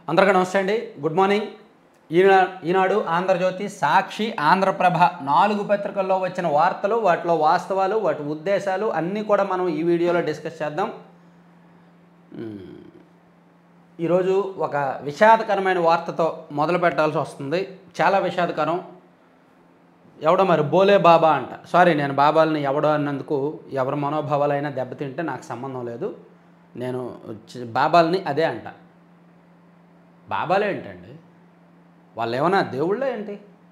అందరికీ నమస్తే అండి గుడ్ మార్నింగ్ ఈనా ఈనాడు ఆంధ్రజ్యోతి సాక్షి ఆంధ్రప్రభ నాలుగు పత్రికల్లో వచ్చిన వార్తలు వాటిలో వాస్తవాలు వాటి ఉద్దేశాలు అన్నీ కూడా మనం ఈ వీడియోలో డిస్కస్ చేద్దాం మ్మ్. ఈరోజు ఒక విషాదకరమైన వార్తతో మొదలు పెట్టాల్సి వస్తుంది చాలా విషాదకరం ఎవడో మరి బోలే బాబా అంట సారీ నేను బాబాలని ఎవడో అన్నందుకు ఎవరి మనోభావాలైనా దెబ్బతింటే నాకు సంబంధం లేదు నేను చి- బాబాలని అదే అంట బాబాలే ఏంటండి వాళ్ళు ఏమైనా దేవుళ్ళే ఏంటి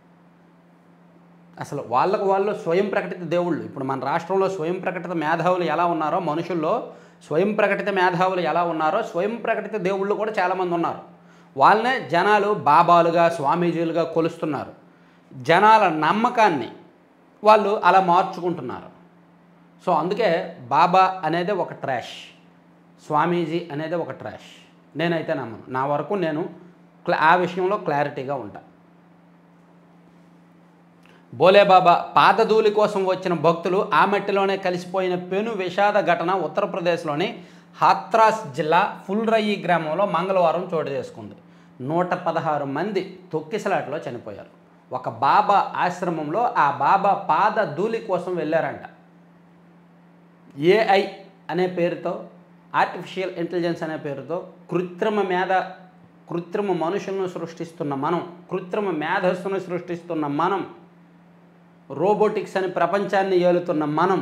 అసలు వాళ్ళకు వాళ్ళు స్వయం ప్రకటిత దేవుళ్ళు ఇప్పుడు మన రాష్ట్రంలో స్వయం ప్రకటిత మేధావులు ఎలా ఉన్నారో మనుషుల్లో స్వయం ప్రకటిత మేధావులు ఎలా ఉన్నారో స్వయం ప్రకటిత దేవుళ్ళు కూడా చాలామంది ఉన్నారు వాళ్ళనే జనాలు బాబాలుగా స్వామీజీలుగా కొలుస్తున్నారు జనాల నమ్మకాన్ని వాళ్ళు అలా మార్చుకుంటున్నారు సో అందుకే బాబా అనేది ఒక ట్రాష్ స్వామీజీ అనేది ఒక ట్రాష్ నేనైతే నమ్మను నా వరకు నేను క్లా- ఆ విషయంలో క్లారిటీగా ఉంటా బోలేబాబా పాదధూళి కోసం వచ్చిన భక్తులు ఆ మట్టిలోనే కలిసిపోయిన పెను విషాద ఘటన ఉత్తరప్రదేశ్లోని హాత్రాస్ జిల్లా ఫుల్రయ్యి గ్రామంలో మంగళవారం చోటు చేసుకుంది నూట పదహారు మంది తొక్కిసలాటలో చనిపోయారు ఒక బాబా ఆశ్రమంలో ఆ బాబా పాద ధూళి కోసం వెళ్ళారంట ఏఐ అనే పేరుతో ఆర్టిఫిషియల్ ఇంటెలిజెన్స్ అనే పేరుతో కృత్రిమ మేధ కృత్రిమ మనుషులను సృష్టిస్తున్న మనం కృత్రిమ మేధస్సును సృష్టిస్తున్న మనం రోబోటిక్స్ అని ప్రపంచాన్ని ఏలుతున్న మనం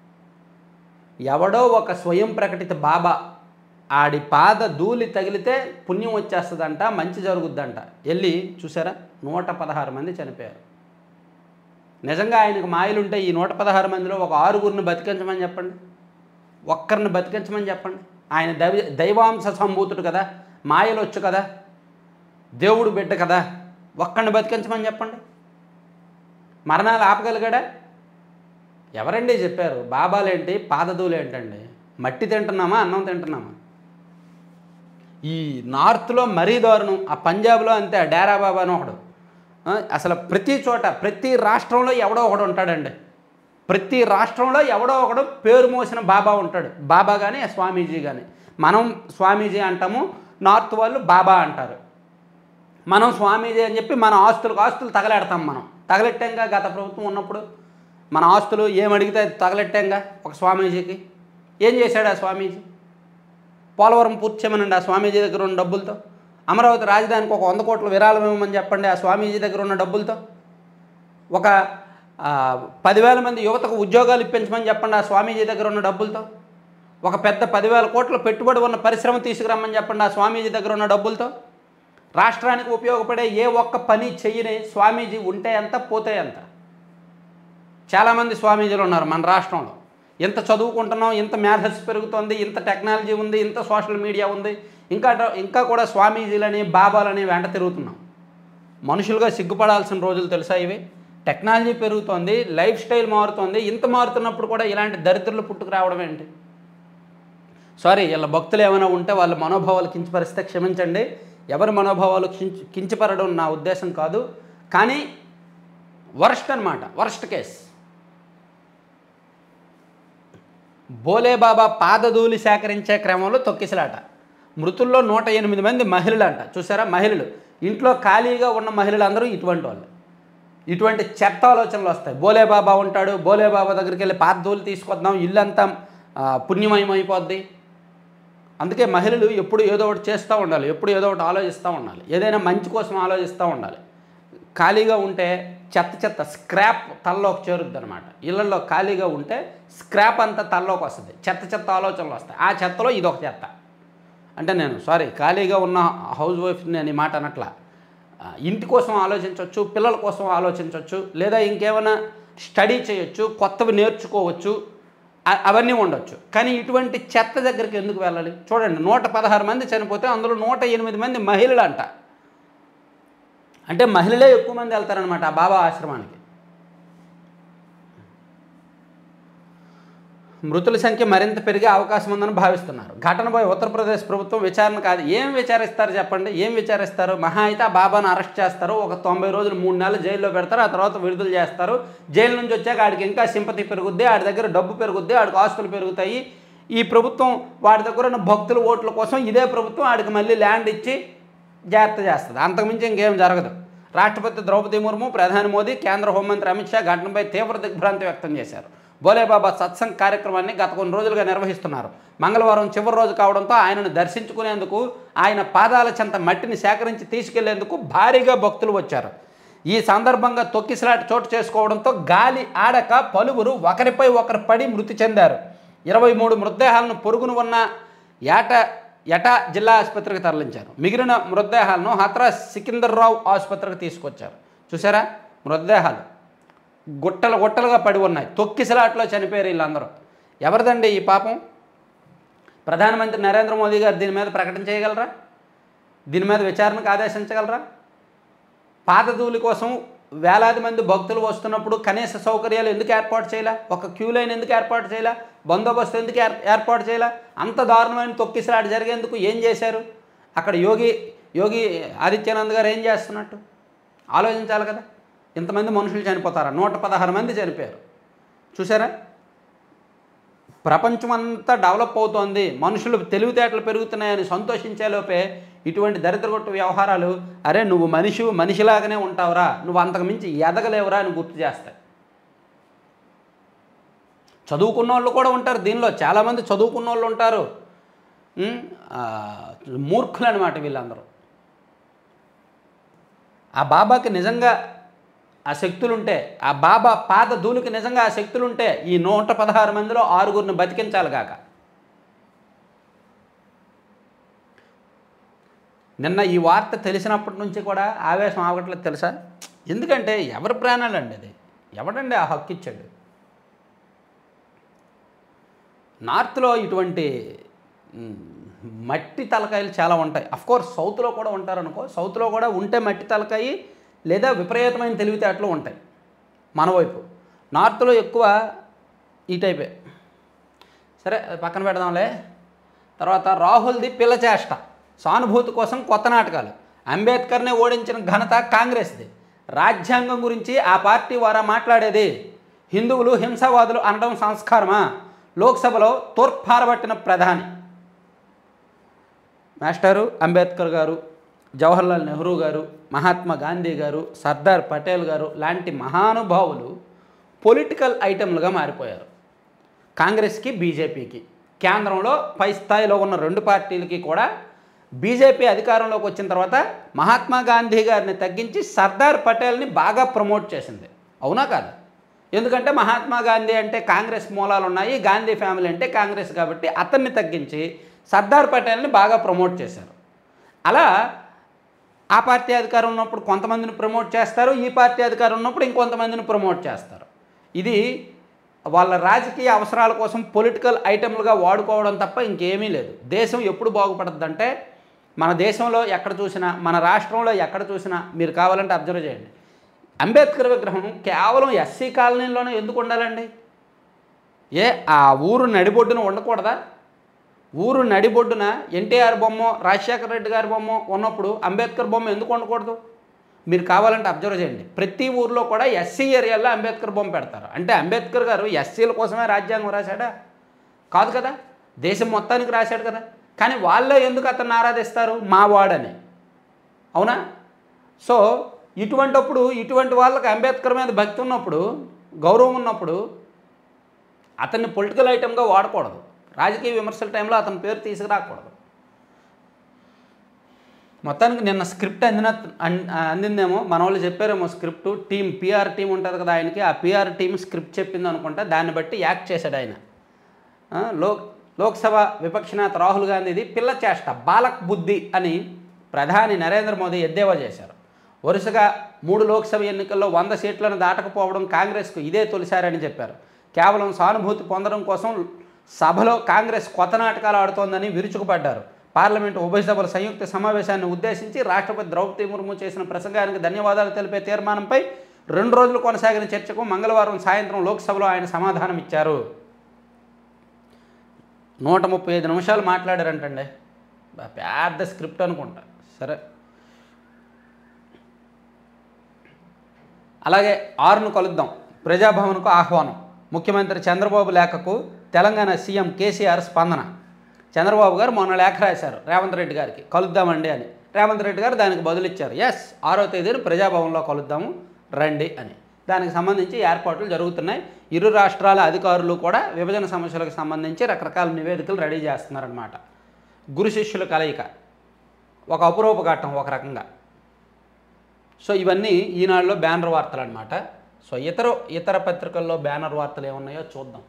ఎవడో ఒక స్వయం ప్రకటిత బాబా ఆడి పాద ధూళి తగిలితే పుణ్యం వచ్చేస్తుందంట మంచి జరుగుద్దంట వెళ్ళి చూసారా నూట పదహారు మంది చనిపోయారు నిజంగా ఆయనకు మాయలుంటే ఈ నూట పదహారు మందిలో ఒక ఆరుగురిని బతికించమని చెప్పండి ఒక్కరిని బతికించమని చెప్పండి ఆయన దైవ దైవాంశ సంభూతుడు కదా మాయలు వచ్చు కదా దేవుడు బిడ్డ కదా ఒక్కరిని బతికించమని చెప్పండి మరణాలు ఆపగలిగాడా ఎవరండి చెప్పారు బాబాలేంటి పాదదూలు ఏంటండి మట్టి తింటున్నామా అన్నం తింటున్నామా ఈ నార్త్లో మరీ దారుణం ఆ పంజాబ్లో అంతే ఆ డేరా బాబా అని ఒకడు ఆ, అసలు ప్రతి చోట ప్రతి రాష్ట్రంలో ఎవడో ఒకడు ఉంటాడండి ప్రతి రాష్ట్రంలో ఎవడో ఒకడు పేరు మోసిన బాబా ఉంటాడు బాబా కానీ స్వామీజీ కానీ మనం స్వామీజీ అంటాము నార్త్ వాళ్ళు బాబా అంటారు మనం స్వామీజీ అని చెప్పి మన ఆస్తులకు ఆస్తులు తగలెడతాం మనం తగలెట్టాంగా గత ప్రభుత్వం ఉన్నప్పుడు మన ఆస్తులు ఏం అడిగితే అది తగలెట్టాంగా ఒక స్వామీజీకి ఏం చేశాడు ఆ స్వామీజీ పోలవరం పూర్తి చేయమనండి ఆ స్వామీజీ దగ్గర ఉన్న డబ్బులతో అమరావతి రాజధానికి ఒక వంద కోట్ల విరాళం ఇవ్వమని చెప్పండి ఆ స్వామీజీ దగ్గర ఉన్న డబ్బులతో ఒక ఆ, పదివేల మంది యువతకు ఉద్యోగాలు ఇప్పించమని చెప్పండి ఆ స్వామీజీ దగ్గర ఉన్న డబ్బులతో ఒక పెద్ద పదివేల కోట్ల పెట్టుబడి ఉన్న పరిశ్రమ తీసుకురమ్మని చెప్పండి ఆ స్వామీజీ దగ్గర ఉన్న డబ్బులతో రాష్ట్రానికి ఉపయోగపడే ఏ ఒక్క పని చెయ్యని స్వామీజీ ఉంటే ఎంత పోతే ఎంత చాలామంది స్వామీజీలు ఉన్నారు మన రాష్ట్రంలో ఇంత చదువుకుంటున్నాం ఇంత మేధస్సు పెరుగుతోంది ఇంత టెక్నాలజీ ఉంది ఇంత సోషల్ మీడియా ఉంది ఇంకా ఇంకా కూడా స్వామీజీలని బాబాలని వెంట తిరుగుతున్నాం మనుషులుగా సిగ్గుపడాల్సిన రోజులు తెలుసా ఇవి టెక్నాలజీ పెరుగుతోంది లైఫ్ స్టైల్ మారుతోంది ఇంత మారుతున్నప్పుడు కూడా ఇలాంటి దరిద్రులు పుట్టుకు రావడం ఏంటి సారీ వీళ్ళ భక్తులు ఏమైనా ఉంటే వాళ్ళ మనోభావాలు కించపరిస్తే క్షమించండి ఎవరి మనోభావాలు కించ కించపరడం నా ఉద్దేశం కాదు కానీ వర్స్ట్ అనమాట వర్స్ట్ కేస్ బోలేబాబా పాదధూళి సేకరించే క్రమంలో తొక్కిసలాట మృతుల్లో నూట ఎనిమిది మంది మహిళలు అంట చూసారా మహిళలు ఇంట్లో ఖాళీగా ఉన్న మహిళలందరూ ఇటువంటి వాళ్ళు ఇటువంటి చెత్త ఆలోచనలు వస్తాయి బోలేబాబా ఉంటాడు బోలేబాబా దగ్గరికి వెళ్ళి పాదధూళి తీసుకొద్దాం ఇల్లంతా ఆ, పుణ్యమయం అయిపోద్ది అందుకే మహిళలు ఎప్పుడు ఏదో ఒకటి చేస్తూ ఉండాలి ఎప్పుడు ఏదో ఒకటి ఆలోచిస్తూ ఉండాలి ఏదైనా మంచి కోసం ఆలోచిస్తూ ఉండాలి ఖాళీగా ఉంటే చెత్త చెత్త స్క్రాప్ తలలోకి చేరుద్ది అనమాట ఇళ్ళల్లో ఖాళీగా ఉంటే స్క్రాప్ అంతా తలలోకి వస్తుంది చెత్త చెత్త ఆలోచనలు వస్తాయి ఆ చెత్తలో ఇదొక చెత్త అంటే నేను సారీ ఖాళీగా ఉన్న హౌస్ వైఫ్ నేను ఈ మాట అనట్లా ఆ, ఇంటి కోసం ఆలోచించవచ్చు పిల్లల కోసం ఆలోచించవచ్చు లేదా ఇంకేమైనా స్టడీ చేయొచ్చు కొత్తవి నేర్చుకోవచ్చు అ- అవన్నీ ఉండొచ్చు కానీ ఇటువంటి చెత్త దగ్గరికి ఎందుకు వెళ్ళాలి చూడండి నూట పదహారు మంది చనిపోతే అందులో నూట ఎనిమిది మంది మహిళలు అంట అంటే మహిళలే ఎక్కువ మంది వెళ్తారనమాట ఆ బాబా ఆశ్రమానికి మృతుల సంఖ్య మరింత పెరిగే అవకాశం ఉందని భావిస్తున్నారు ఘటనపై ఉత్తరప్రదేశ్ ప్రభుత్వం విచారణ కాదు ఏం విచారిస్తారు చెప్పండి ఏం విచారిస్తారు మహా అయితే ఆ బాబాను అరెస్ట్ చేస్తారు ఒక తొంభై రోజులు మూడు నెలలు జైల్లో పెడతారు ఆ తర్వాత విడుదల చేస్తారు జైలు నుంచి వచ్చాక ఆడికి ఇంకా సింపతి పెరుగుద్ది ఆడి దగ్గర డబ్బు పెరుగుద్ది ఆడికి ఆస్తులు పెరుగుతాయి ఈ ప్రభుత్వం వాడి దగ్గర ఉన్న భక్తుల ఓట్ల కోసం ఇదే ప్రభుత్వం ఆడికి మళ్ళీ ల్యాండ్ ఇచ్చి జాగ్రత్త చేస్తుంది అంతకుమించి ఇంకేం జరగదు రాష్ట్రపతి ద్రౌపది ముర్ము ప్రధాని మోదీ కేంద్ర హోంమంత్రి అమిత్ షా ఘటనపై తీవ్ర దిగ్భ్రాంతి వ్యక్తం చేశారు బోలేబాబా సత్సంగ్ కార్యక్రమాన్ని గత కొన్ని రోజులుగా నిర్వహిస్తున్నారు మంగళవారం చివరి రోజు కావడంతో ఆయనను దర్శించుకునేందుకు ఆయన పాదాల చెంత మట్టిని సేకరించి తీసుకెళ్లేందుకు భారీగా భక్తులు వచ్చారు ఈ సందర్భంగా తొక్కిసలాట చోటు చేసుకోవడంతో గాలి ఆడక పలువురు ఒకరిపై ఒకరు పడి మృతి చెందారు ఇరవై మూడు మృతదేహాలను పొరుగును ఉన్న ఏట యటా జిల్లా ఆసుపత్రికి తరలించారు మిగిలిన మృతదేహాలను హత్రాస్ సికిందర్రావు ఆసుపత్రికి తీసుకొచ్చారు చూసారా మృతదేహాలు గుట్టలు గుట్టలుగా పడి ఉన్నాయి తొక్కిసలాట్లో చనిపోయారు వీళ్ళందరూ ఎవరిదండి ఈ పాపం ప్రధానమంత్రి నరేంద్ర మోదీ గారు దీని మీద ప్రకటన చేయగలరా దీని మీద విచారణకు ఆదేశించగలరా పాతదూలి కోసం వేలాది మంది భక్తులు వస్తున్నప్పుడు కనీస సౌకర్యాలు ఎందుకు ఏర్పాటు చేయాల ఒక క్యూ లైన్ ఎందుకు ఏర్పాటు చేయాల బందోబస్తు ఎందుకు ఏర్- ఏర్పాటు చేయాల అంత దారుణమైన తొక్కిసలాట జరిగేందుకు ఏం చేశారు అక్కడ యోగి యోగి ఆదిత్యనాథ్ గారు ఏం చేస్తున్నట్టు ఆలోచించాలి కదా ఇంతమంది మనుషులు చనిపోతారా నూట పదహారు మంది చనిపోయారు చూసారా ప్రపంచమంతా డెవలప్ అవుతోంది మనుషులు తెలివితేటలు పెరుగుతున్నాయని సంతోషించేలోపే ఇటువంటి దరిద్రగొట్టు వ్యవహారాలు అరే నువ్వు మనిషి మనిషిలాగానే ఉంటావురా నువ్వు అంతకు మించి ఎదగలేవురా అని గుర్తు చేస్తాయి చదువుకున్న వాళ్ళు కూడా ఉంటారు దీనిలో చాలామంది చదువుకున్న వాళ్ళు ఉంటారు ఉమ్, ఆ, మూర్ఖులు అనమాట వీళ్ళందరూ ఆ బాబాకి నిజంగా ఆ శక్తులుంటే ఆ బాబా పాద ధూళికి నిజంగా ఆ శక్తులుంటే ఈ నూట పదహారు మందిలో ఆరుగురిని బతికించాలి కాక నిన్న ఈ వార్త తెలిసినప్పటి నుంచి కూడా ఆవేశం ఆగట్లేదు తెలుసా ఎందుకంటే ఎవరి ప్రాణాలండి అది ఎవడండి ఆ హక్కు ఇచ్చాడు నార్త్లో ఇటువంటి మ్, మట్టి తలకాయలు చాలా ఉంటాయి కోర్స్ సౌత్లో కూడా ఉంటారనుకో సౌత్లో కూడా ఉంటే మట్టి తలకాయి లేదా విపరీతమైన తెలివితేటలు ఉంటాయి మన వైపు నార్త్లో ఎక్కువ ఈ టైపే సరే అది పక్కన పెడదాంలే తర్వాత రాహుల్ది పిల్ల చేష్ట సానుభూతి కోసం కొత్త నాటకాలు అంబేద్కర్ని ఓడించిన ఘనత కాంగ్రెస్ది రాజ్యాంగం గురించి ఆ పార్టీ వారా మాట్లాడేది హిందువులు హింసావాదులు అనడం సంస్కారమా లోక్సభలో తూర్పారబట్టిన ప్రధాని మాస్టారు అంబేద్కర్ గారు జవహర్లాల్ నెహ్రూ గారు మహాత్మా గాంధీ గారు సర్దార్ పటేల్ గారు లాంటి మహానుభావులు పొలిటికల్ ఐటెంలుగా మారిపోయారు కాంగ్రెస్కి బీజేపీకి కేంద్రంలో పై స్థాయిలో ఉన్న రెండు పార్టీలకి కూడా బీజేపీ అధికారంలోకి వచ్చిన తర్వాత మహాత్మా గాంధీ గారిని తగ్గించి సర్దార్ పటేల్ని బాగా ప్రమోట్ చేసింది అవునా కాదు ఎందుకంటే మహాత్మా గాంధీ అంటే కాంగ్రెస్ మూలాలు ఉన్నాయి గాంధీ ఫ్యామిలీ అంటే కాంగ్రెస్ కాబట్టి అతన్ని తగ్గించి సర్దార్ పటేల్ని బాగా ప్రమోట్ చేశారు అలా ఆ పార్టీ అధికారం ఉన్నప్పుడు కొంతమందిని ప్రమోట్ చేస్తారు ఈ పార్టీ అధికారం ఉన్నప్పుడు ఇంకొంతమందిని ప్రమోట్ చేస్తారు ఇది వాళ్ళ రాజకీయ అవసరాల కోసం పొలిటికల్ ఐటెంలుగా వాడుకోవడం తప్ప ఇంకేమీ లేదు దేశం ఎప్పుడు బాగుపడుతుందంటే మన దేశంలో ఎక్కడ చూసినా మన రాష్ట్రంలో ఎక్కడ చూసినా మీరు కావాలంటే అబ్జర్వ్ చేయండి అంబేద్కర్ విగ్రహం కేవలం ఎస్సీ కాలనీలోనే ఎందుకు ఉండాలండి ఏ ఆ ఊరు నడిబొడ్డున ఉండకూడదా ఊరు నడిబొడ్డున ఎన్టీఆర్ బొమ్మ రాజశేఖర రెడ్డి గారి బొమ్మ ఉన్నప్పుడు అంబేద్కర్ బొమ్మ ఎందుకు ఉండకూడదు మీరు కావాలంటే అబ్జర్వ్ చేయండి ప్రతి ఊర్లో కూడా ఎస్సీ ఏరియాలో అంబేద్కర్ బొమ్మ పెడతారు అంటే అంబేద్కర్ గారు ఎస్సీల కోసమే రాజ్యాంగం రాశాడా కాదు కదా దేశం మొత్తానికి రాశాడు కదా కానీ వాళ్ళే ఎందుకు అతన్ని ఆరాధిస్తారు మా వాడని అవునా సో ఇటువంటప్పుడు ఇటువంటి వాళ్ళకి అంబేద్కర్ మీద భక్తి ఉన్నప్పుడు గౌరవం ఉన్నప్పుడు అతన్ని పొలిటికల్ ఐటెంగా వాడకూడదు రాజకీయ విమర్శల టైంలో అతని పేరు తీసుకురాకూడదు మొత్తానికి నిన్న స్క్రిప్ట్ అందిన అన్- అందిందేమో మన వాళ్ళు చెప్పారేమో స్క్రిప్ట్ టీం పిఆర్ టీం ఉంటుంది కదా ఆయనకి ఆ పిఆర్ టీం స్క్రిప్ట్ చెప్పింది అనుకుంటా దాన్ని బట్టి యాక్ట్ చేశాడు ఆయన ఆ, లోక్ లోక్సభ విపక్ష నేత రాహుల్ గాంధీది పిల్ల చేష్ట బాలక్ బుద్ధి అని ప్రధాని నరేంద్ర మోదీ ఎద్దేవా చేశారు వరుసగా మూడు లోక్సభ ఎన్నికల్లో వంద సీట్లను దాటకపోవడం కాంగ్రెస్కు ఇదే తొలిసారని చెప్పారు కేవలం సానుభూతి పొందడం కోసం సభలో కాంగ్రెస్ కొత్త నాటకాలు ఆడుతోందని విరుచుకుపడ్డారు పార్లమెంటు ఉభయ సభల సంయుక్త సమావేశాన్ని ఉద్దేశించి రాష్ట్రపతి ద్రౌపది ముర్ము చేసిన ప్రసంగానికి ధన్యవాదాలు తెలిపే తీర్మానంపై రెండు రోజులు కొనసాగిన చర్చకు మంగళవారం సాయంత్రం లోక్సభలో ఆయన సమాధానం ఇచ్చారు నూట ముప్పై ఐదు నిమిషాలు మాట్లాడారంటండి బా- పెద్ద స్క్రిప్ట్ అనుకుంటా సరే అలాగే ఆరును కలుద్దాం ప్రజాభవన్కు ఆహ్వానం ముఖ్యమంత్రి చంద్రబాబు లేఖకు తెలంగాణ సీఎం కేసీఆర్ స్పందన చంద్రబాబు గారు మొన్న లేఖ రాశారు రేవంత్ రెడ్డి గారికి కలుద్దామండి అని రేవంత్ రెడ్డి గారు దానికి బదులిచ్చారు ఎస్ ఆరో తేదీన ప్రజాభవన్లో కలుద్దాము రండి అని దానికి సంబంధించి ఏర్పాట్లు జరుగుతున్నాయి ఇరు రాష్ట్రాల అధికారులు కూడా విభజన సమస్యలకు సంబంధించి రకరకాల నివేదికలు రెడీ చేస్తున్నారనమాట గురు శిష్యుల కలయిక ఒక అపురూప ఘట్టం ఒక రకంగా సో ఇవన్నీ ఈనాడులో బ్యానర్ వార్తలు అనమాట సో ఇతర ఇతర పత్రికల్లో బ్యానర్ వార్తలు ఏమున్నాయో చూద్దాం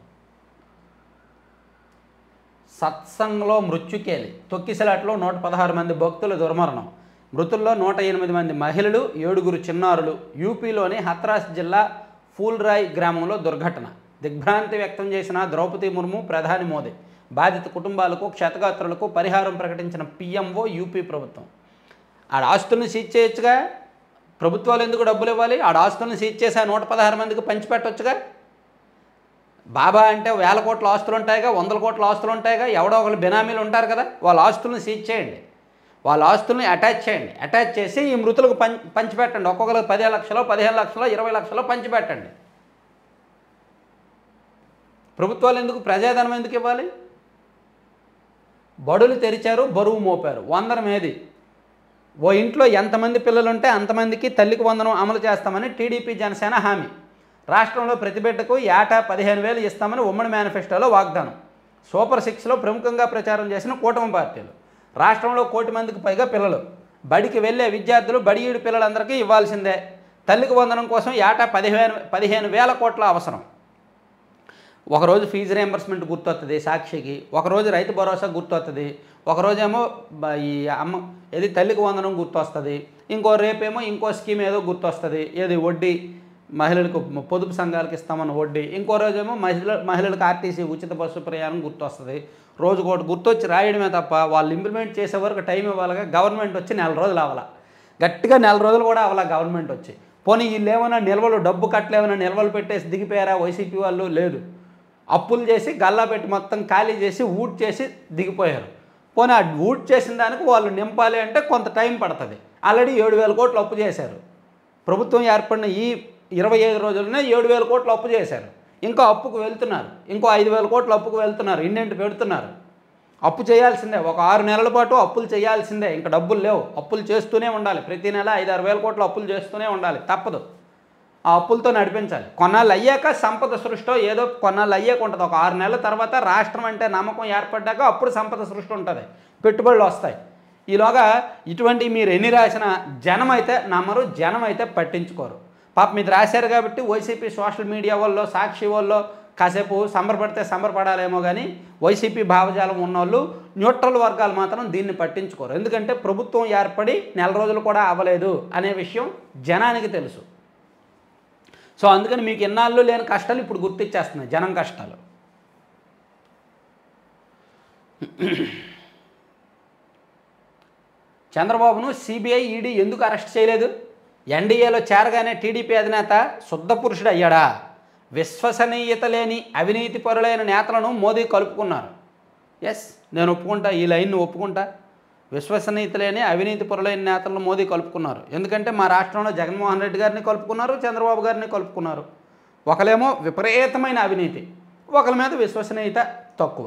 సత్సంగ్లో మృత్యుకేలి తొక్కిసలాట్లో నూట పదహారు మంది భక్తుల దుర్మరణం మృతుల్లో నూట ఎనిమిది మంది మహిళలు ఏడుగురు చిన్నారులు యూపీలోని హత్రాస్ జిల్లా ఫూల్రాయ్ గ్రామంలో దుర్ఘటన దిగ్భ్రాంతి వ్యక్తం చేసిన ద్రౌపది ముర్ము ప్రధాని మోదీ బాధిత కుటుంబాలకు క్షతగాత్రులకు పరిహారం ప్రకటించిన పీఎంఓ యూపీ ప్రభుత్వం ఆడ ఆస్తులను సీజ్ చేయొచ్చుగా ప్రభుత్వాలు ఎందుకు డబ్బులు ఇవ్వాలి ఆడ ఆస్తులను సీజ్ చేసి ఆ నూట పదహారు మందికి పంచిపెట్టొచ్చుగా బాబా అంటే వేల కోట్ల ఆస్తులు ఉంటాయిగా వందల కోట్ల ఆస్తులు ఉంటాయిగా ఎవడో ఒకరు బినామీలు ఉంటారు కదా వాళ్ళ ఆస్తులను సీజ్ చేయండి వాళ్ళ ఆస్తుల్ని అటాచ్ చేయండి అటాచ్ చేసి ఈ మృతులకు పం పంచిపెట్టండి ఒక్కొక్కరికి పదిహేను లక్షలు పదిహేను లక్షలు ఇరవై లక్షలు పంచిపెట్టండి ప్రభుత్వాలు ఎందుకు ప్రజాధనం ఎందుకు ఇవ్వాలి బడులు తెరిచారు బరువు మోపారు వందరం ఏది ఓ ఇంట్లో ఎంతమంది పిల్లలు ఉంటే అంతమందికి తల్లికి వందనం అమలు చేస్తామని టీడీపీ జనసేన హామీ రాష్ట్రంలో ప్రతి బిడ్డకు ఏటా పదిహేను వేలు ఇస్తామని ఉమ్మడి మేనిఫెస్టోలో వాగ్దానం సూపర్ సిక్స్లో ప్రముఖంగా ప్రచారం చేసిన కూటమి పార్టీలు రాష్ట్రంలో కోటి మందికి పైగా పిల్లలు బడికి వెళ్ళే విద్యార్థులు బడిఈడి పిల్లలందరికీ ఇవ్వాల్సిందే తల్లికి వందనం కోసం ఏటా పదిహేను పదిహేను వేల కోట్ల అవసరం ఒకరోజు ఫీజు రియంబర్స్మెంట్ గుర్తొస్తుంది సాక్షికి ఒకరోజు రైతు భరోసా గుర్తొస్తుంది ఒకరోజేమో బ- ఈ అమ్మ ఏది తల్లికి వందనం గుర్తొస్తుంది ఇంకో రేపేమో ఇంకో స్కీమ్ ఏదో గుర్తొస్తుంది ఏది వడ్డీ మహిళలకు పొదుపు సంఘాలకు ఇస్తామన్న వడ్డీ ఇంకో రోజేమో మహిళ మహిళలకు ఆర్టీసీ ఉచిత బస్సు ప్రయాణం గుర్తొస్తుంది రోజుకోటి గుర్తొచ్చి రాయడమే తప్ప వాళ్ళు ఇంప్లిమెంట్ చేసే వరకు టైం ఇవ్వాలిగా గవర్నమెంట్ వచ్చి నెల రోజులు అవ్వాల గట్టిగా నెల రోజులు కూడా అవ్వాల గవర్నమెంట్ వచ్చి పోనీ వీళ్ళు ఏమైనా నిల్వలు డబ్బు కట్టలేమైనా నిల్వలు పెట్టేసి దిగిపోయారా వైసీపీ వాళ్ళు లేదు అప్పులు చేసి గల్లా పెట్టి మొత్తం ఖాళీ చేసి ఊడ్ చేసి దిగిపోయారు పోనీ ఆ ఊడ్ చేసిన దానికి వాళ్ళు నింపాలి అంటే కొంత టైం పడుతుంది ఆల్రెడీ ఏడు వేల కోట్లు అప్పు చేశారు ప్రభుత్వం ఏర్పడిన ఈ ఇరవై ఐదు రోజులనే ఏడు వేల కోట్లు అప్పు చేశారు ఇంకో అప్పుకు వెళ్తున్నారు ఇంకో ఐదు వేల కోట్లు అప్పుకు వెళ్తున్నారు ఇండెంట్ పెడుతున్నారు అప్పు చేయాల్సిందే ఒక ఆరు నెలల పాటు అప్పులు చేయాల్సిందే ఇంకా డబ్బులు లేవు అప్పులు చేస్తూనే ఉండాలి ప్రతి నెల ఐదు ఆరు వేల కోట్లు అప్పులు చేస్తూనే ఉండాలి తప్పదు ఆ అప్పులతో నడిపించాలి కొన్నాళ్ళు అయ్యాక సంపద సృష్టి ఏదో కొన్నాళ్ళు అయ్యాక ఉంటుంది ఒక ఆరు నెలల తర్వాత రాష్ట్రం అంటే నమ్మకం ఏర్పడ్డాక అప్పుడు సంపద సృష్టి ఉంటుంది పెట్టుబడులు వస్తాయి ఈలోగా ఇటువంటి మీరు ఎన్ని రాసినా జనం అయితే నమ్మరు జనం అయితే పట్టించుకోరు పాప మీరు రాశారు కాబట్టి వైసీపీ సోషల్ మీడియా వాళ్ళు సాక్షి వాళ్ళు కాసేపు సంబరపడితే సంబరపడాలేమో కానీ వైసీపీ భావజాలం ఉన్నోళ్ళు న్యూట్రల్ వర్గాలు మాత్రం దీన్ని పట్టించుకోరు ఎందుకంటే ప్రభుత్వం ఏర్పడి నెల రోజులు కూడా అవ్వలేదు అనే విషయం జనానికి తెలుసు సో అందుకని మీకు ఎన్నాళ్ళు లేని కష్టాలు ఇప్పుడు గుర్తిచ్చేస్తున్నాయి జనం కష్టాలు చంద్రబాబును సిబిఐ ఈడీ ఎందుకు అరెస్ట్ చేయలేదు ఎన్డీఏలో చేరగానే టీడీపీ అధినేత శుద్ధ పురుషుడు అయ్యాడా విశ్వసనీయత లేని అవినీతి పరులైన నేతలను మోదీ కలుపుకున్నారు ఎస్ నేను ఒప్పుకుంటా ఈ లైన్ను ఒప్పుకుంటా విశ్వసనీయత లేని అవినీతి పరులైన నేతలను మోదీ కలుపుకున్నారు ఎందుకంటే మా రాష్ట్రంలో జగన్మోహన్ రెడ్డి గారిని కలుపుకున్నారు చంద్రబాబు గారిని కలుపుకున్నారు ఒకలేమో విపరీతమైన అవినీతి ఒకరి మీద విశ్వసనీయత తక్కువ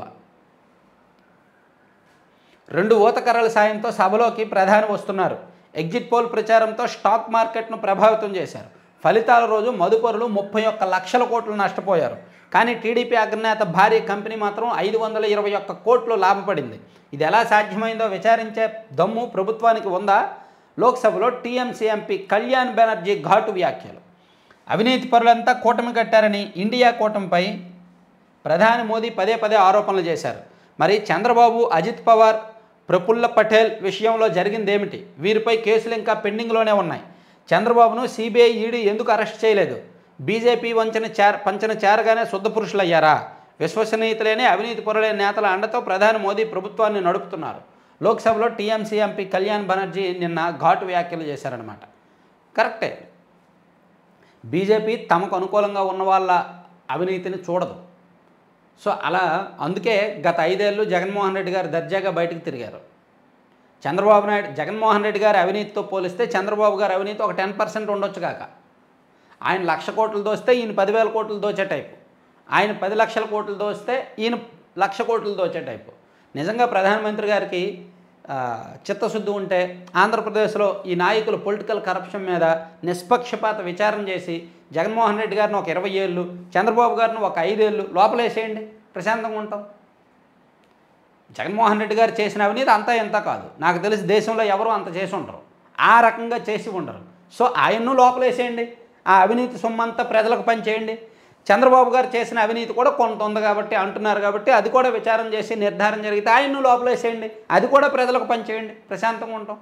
రెండు ఊతకర్రల సాయంతో సభలోకి ప్రధాని వస్తున్నారు ఎగ్జిట్ పోల్ ప్రచారంతో స్టాక్ మార్కెట్ను ప్రభావితం చేశారు ఫలితాల రోజు మదుపరులు ముప్పై ఒక్క లక్షల కోట్లు నష్టపోయారు కానీ టీడీపీ అగ్రనేత భారీ కంపెనీ మాత్రం ఐదు వందల ఇరవై ఒక్క కోట్లు లాభపడింది ఇది ఎలా సాధ్యమైందో విచారించే దమ్ము ప్రభుత్వానికి ఉందా లోక్సభలో టీఎంసీ ఎంపీ కళ్యాణ్ బెనర్జీ ఘాటు వ్యాఖ్యలు అవినీతి పరులంతా కూటమి కట్టారని ఇండియా కూటమిపై ప్రధాని మోదీ పదే పదే ఆరోపణలు చేశారు మరి చంద్రబాబు అజిత్ పవార్ ప్రఫుల్ల పటేల్ విషయంలో జరిగిందేమిటి వీరిపై కేసులు ఇంకా పెండింగ్లోనే ఉన్నాయి చంద్రబాబును సిబిఐ ఈడీ ఎందుకు అరెస్ట్ చేయలేదు బీజేపీ వంచన చేర పంచన చేరగానే శుద్ధ పురుషులయ్యారా విశ్వసనీయత లేని అవినీతి పరులైన నేతల అండతో ప్రధాని మోదీ ప్రభుత్వాన్ని నడుపుతున్నారు లోక్సభలో టీఎంసీ ఎంపీ కళ్యాణ్ బెనర్జీ నిన్న ఘాటు వ్యాఖ్యలు చేశారనమాట కరెక్టే బీజేపీ తమకు అనుకూలంగా ఉన్న వాళ్ళ అవినీతిని చూడదు సో అలా అందుకే గత ఐదేళ్ళు జగన్మోహన్ రెడ్డి గారు దర్జాగా బయటకు తిరిగారు చంద్రబాబు నాయుడు జగన్మోహన్ రెడ్డి గారి అవినీతితో పోలిస్తే చంద్రబాబు గారి అవినీతి ఒక టెన్ పర్సెంట్ ఉండొచ్చు కాక ఆయన లక్ష కోట్లు దోస్తే ఈయన పదివేల కోట్లు దోచే టైపు ఆయన పది లక్షల కోట్లు దోస్తే ఈయన లక్ష కోట్లు దోచే టైపు నిజంగా ప్రధానమంత్రి గారికి ఆ, చిత్తశుద్ధి ఉంటే ఆంధ్రప్రదేశ్లో ఈ నాయకులు పొలిటికల్ కరప్షన్ మీద నిష్పక్షపాత విచారణ చేసి జగన్మోహన్ రెడ్డి గారిని ఒక ఇరవై ఏళ్ళు చంద్రబాబు గారిని ఒక ఐదేళ్ళు లోపలేసేయండి ప్రశాంతంగా ఉంటాం జగన్మోహన్ రెడ్డి గారు చేసిన అవినీతి అంతా ఇంత కాదు నాకు తెలిసి దేశంలో ఎవరు అంత చేసి ఉండరు ఆ రకంగా చేసి ఉండరు సో ఆయన్ను లోపలేసేయండి ఆ అవినీతి సొమ్మంతా ప్రజలకు పనిచేయండి చంద్రబాబు గారు చేసిన అవినీతి కూడా కొంత ఉంది కాబట్టి అంటున్నారు కాబట్టి అది కూడా విచారం చేసి నిర్ధారణ జరిగితే ఆయన్ను లోపలేసేయండి అది కూడా ప్రజలకు పనిచేయండి ప్రశాంతంగా ఉంటాం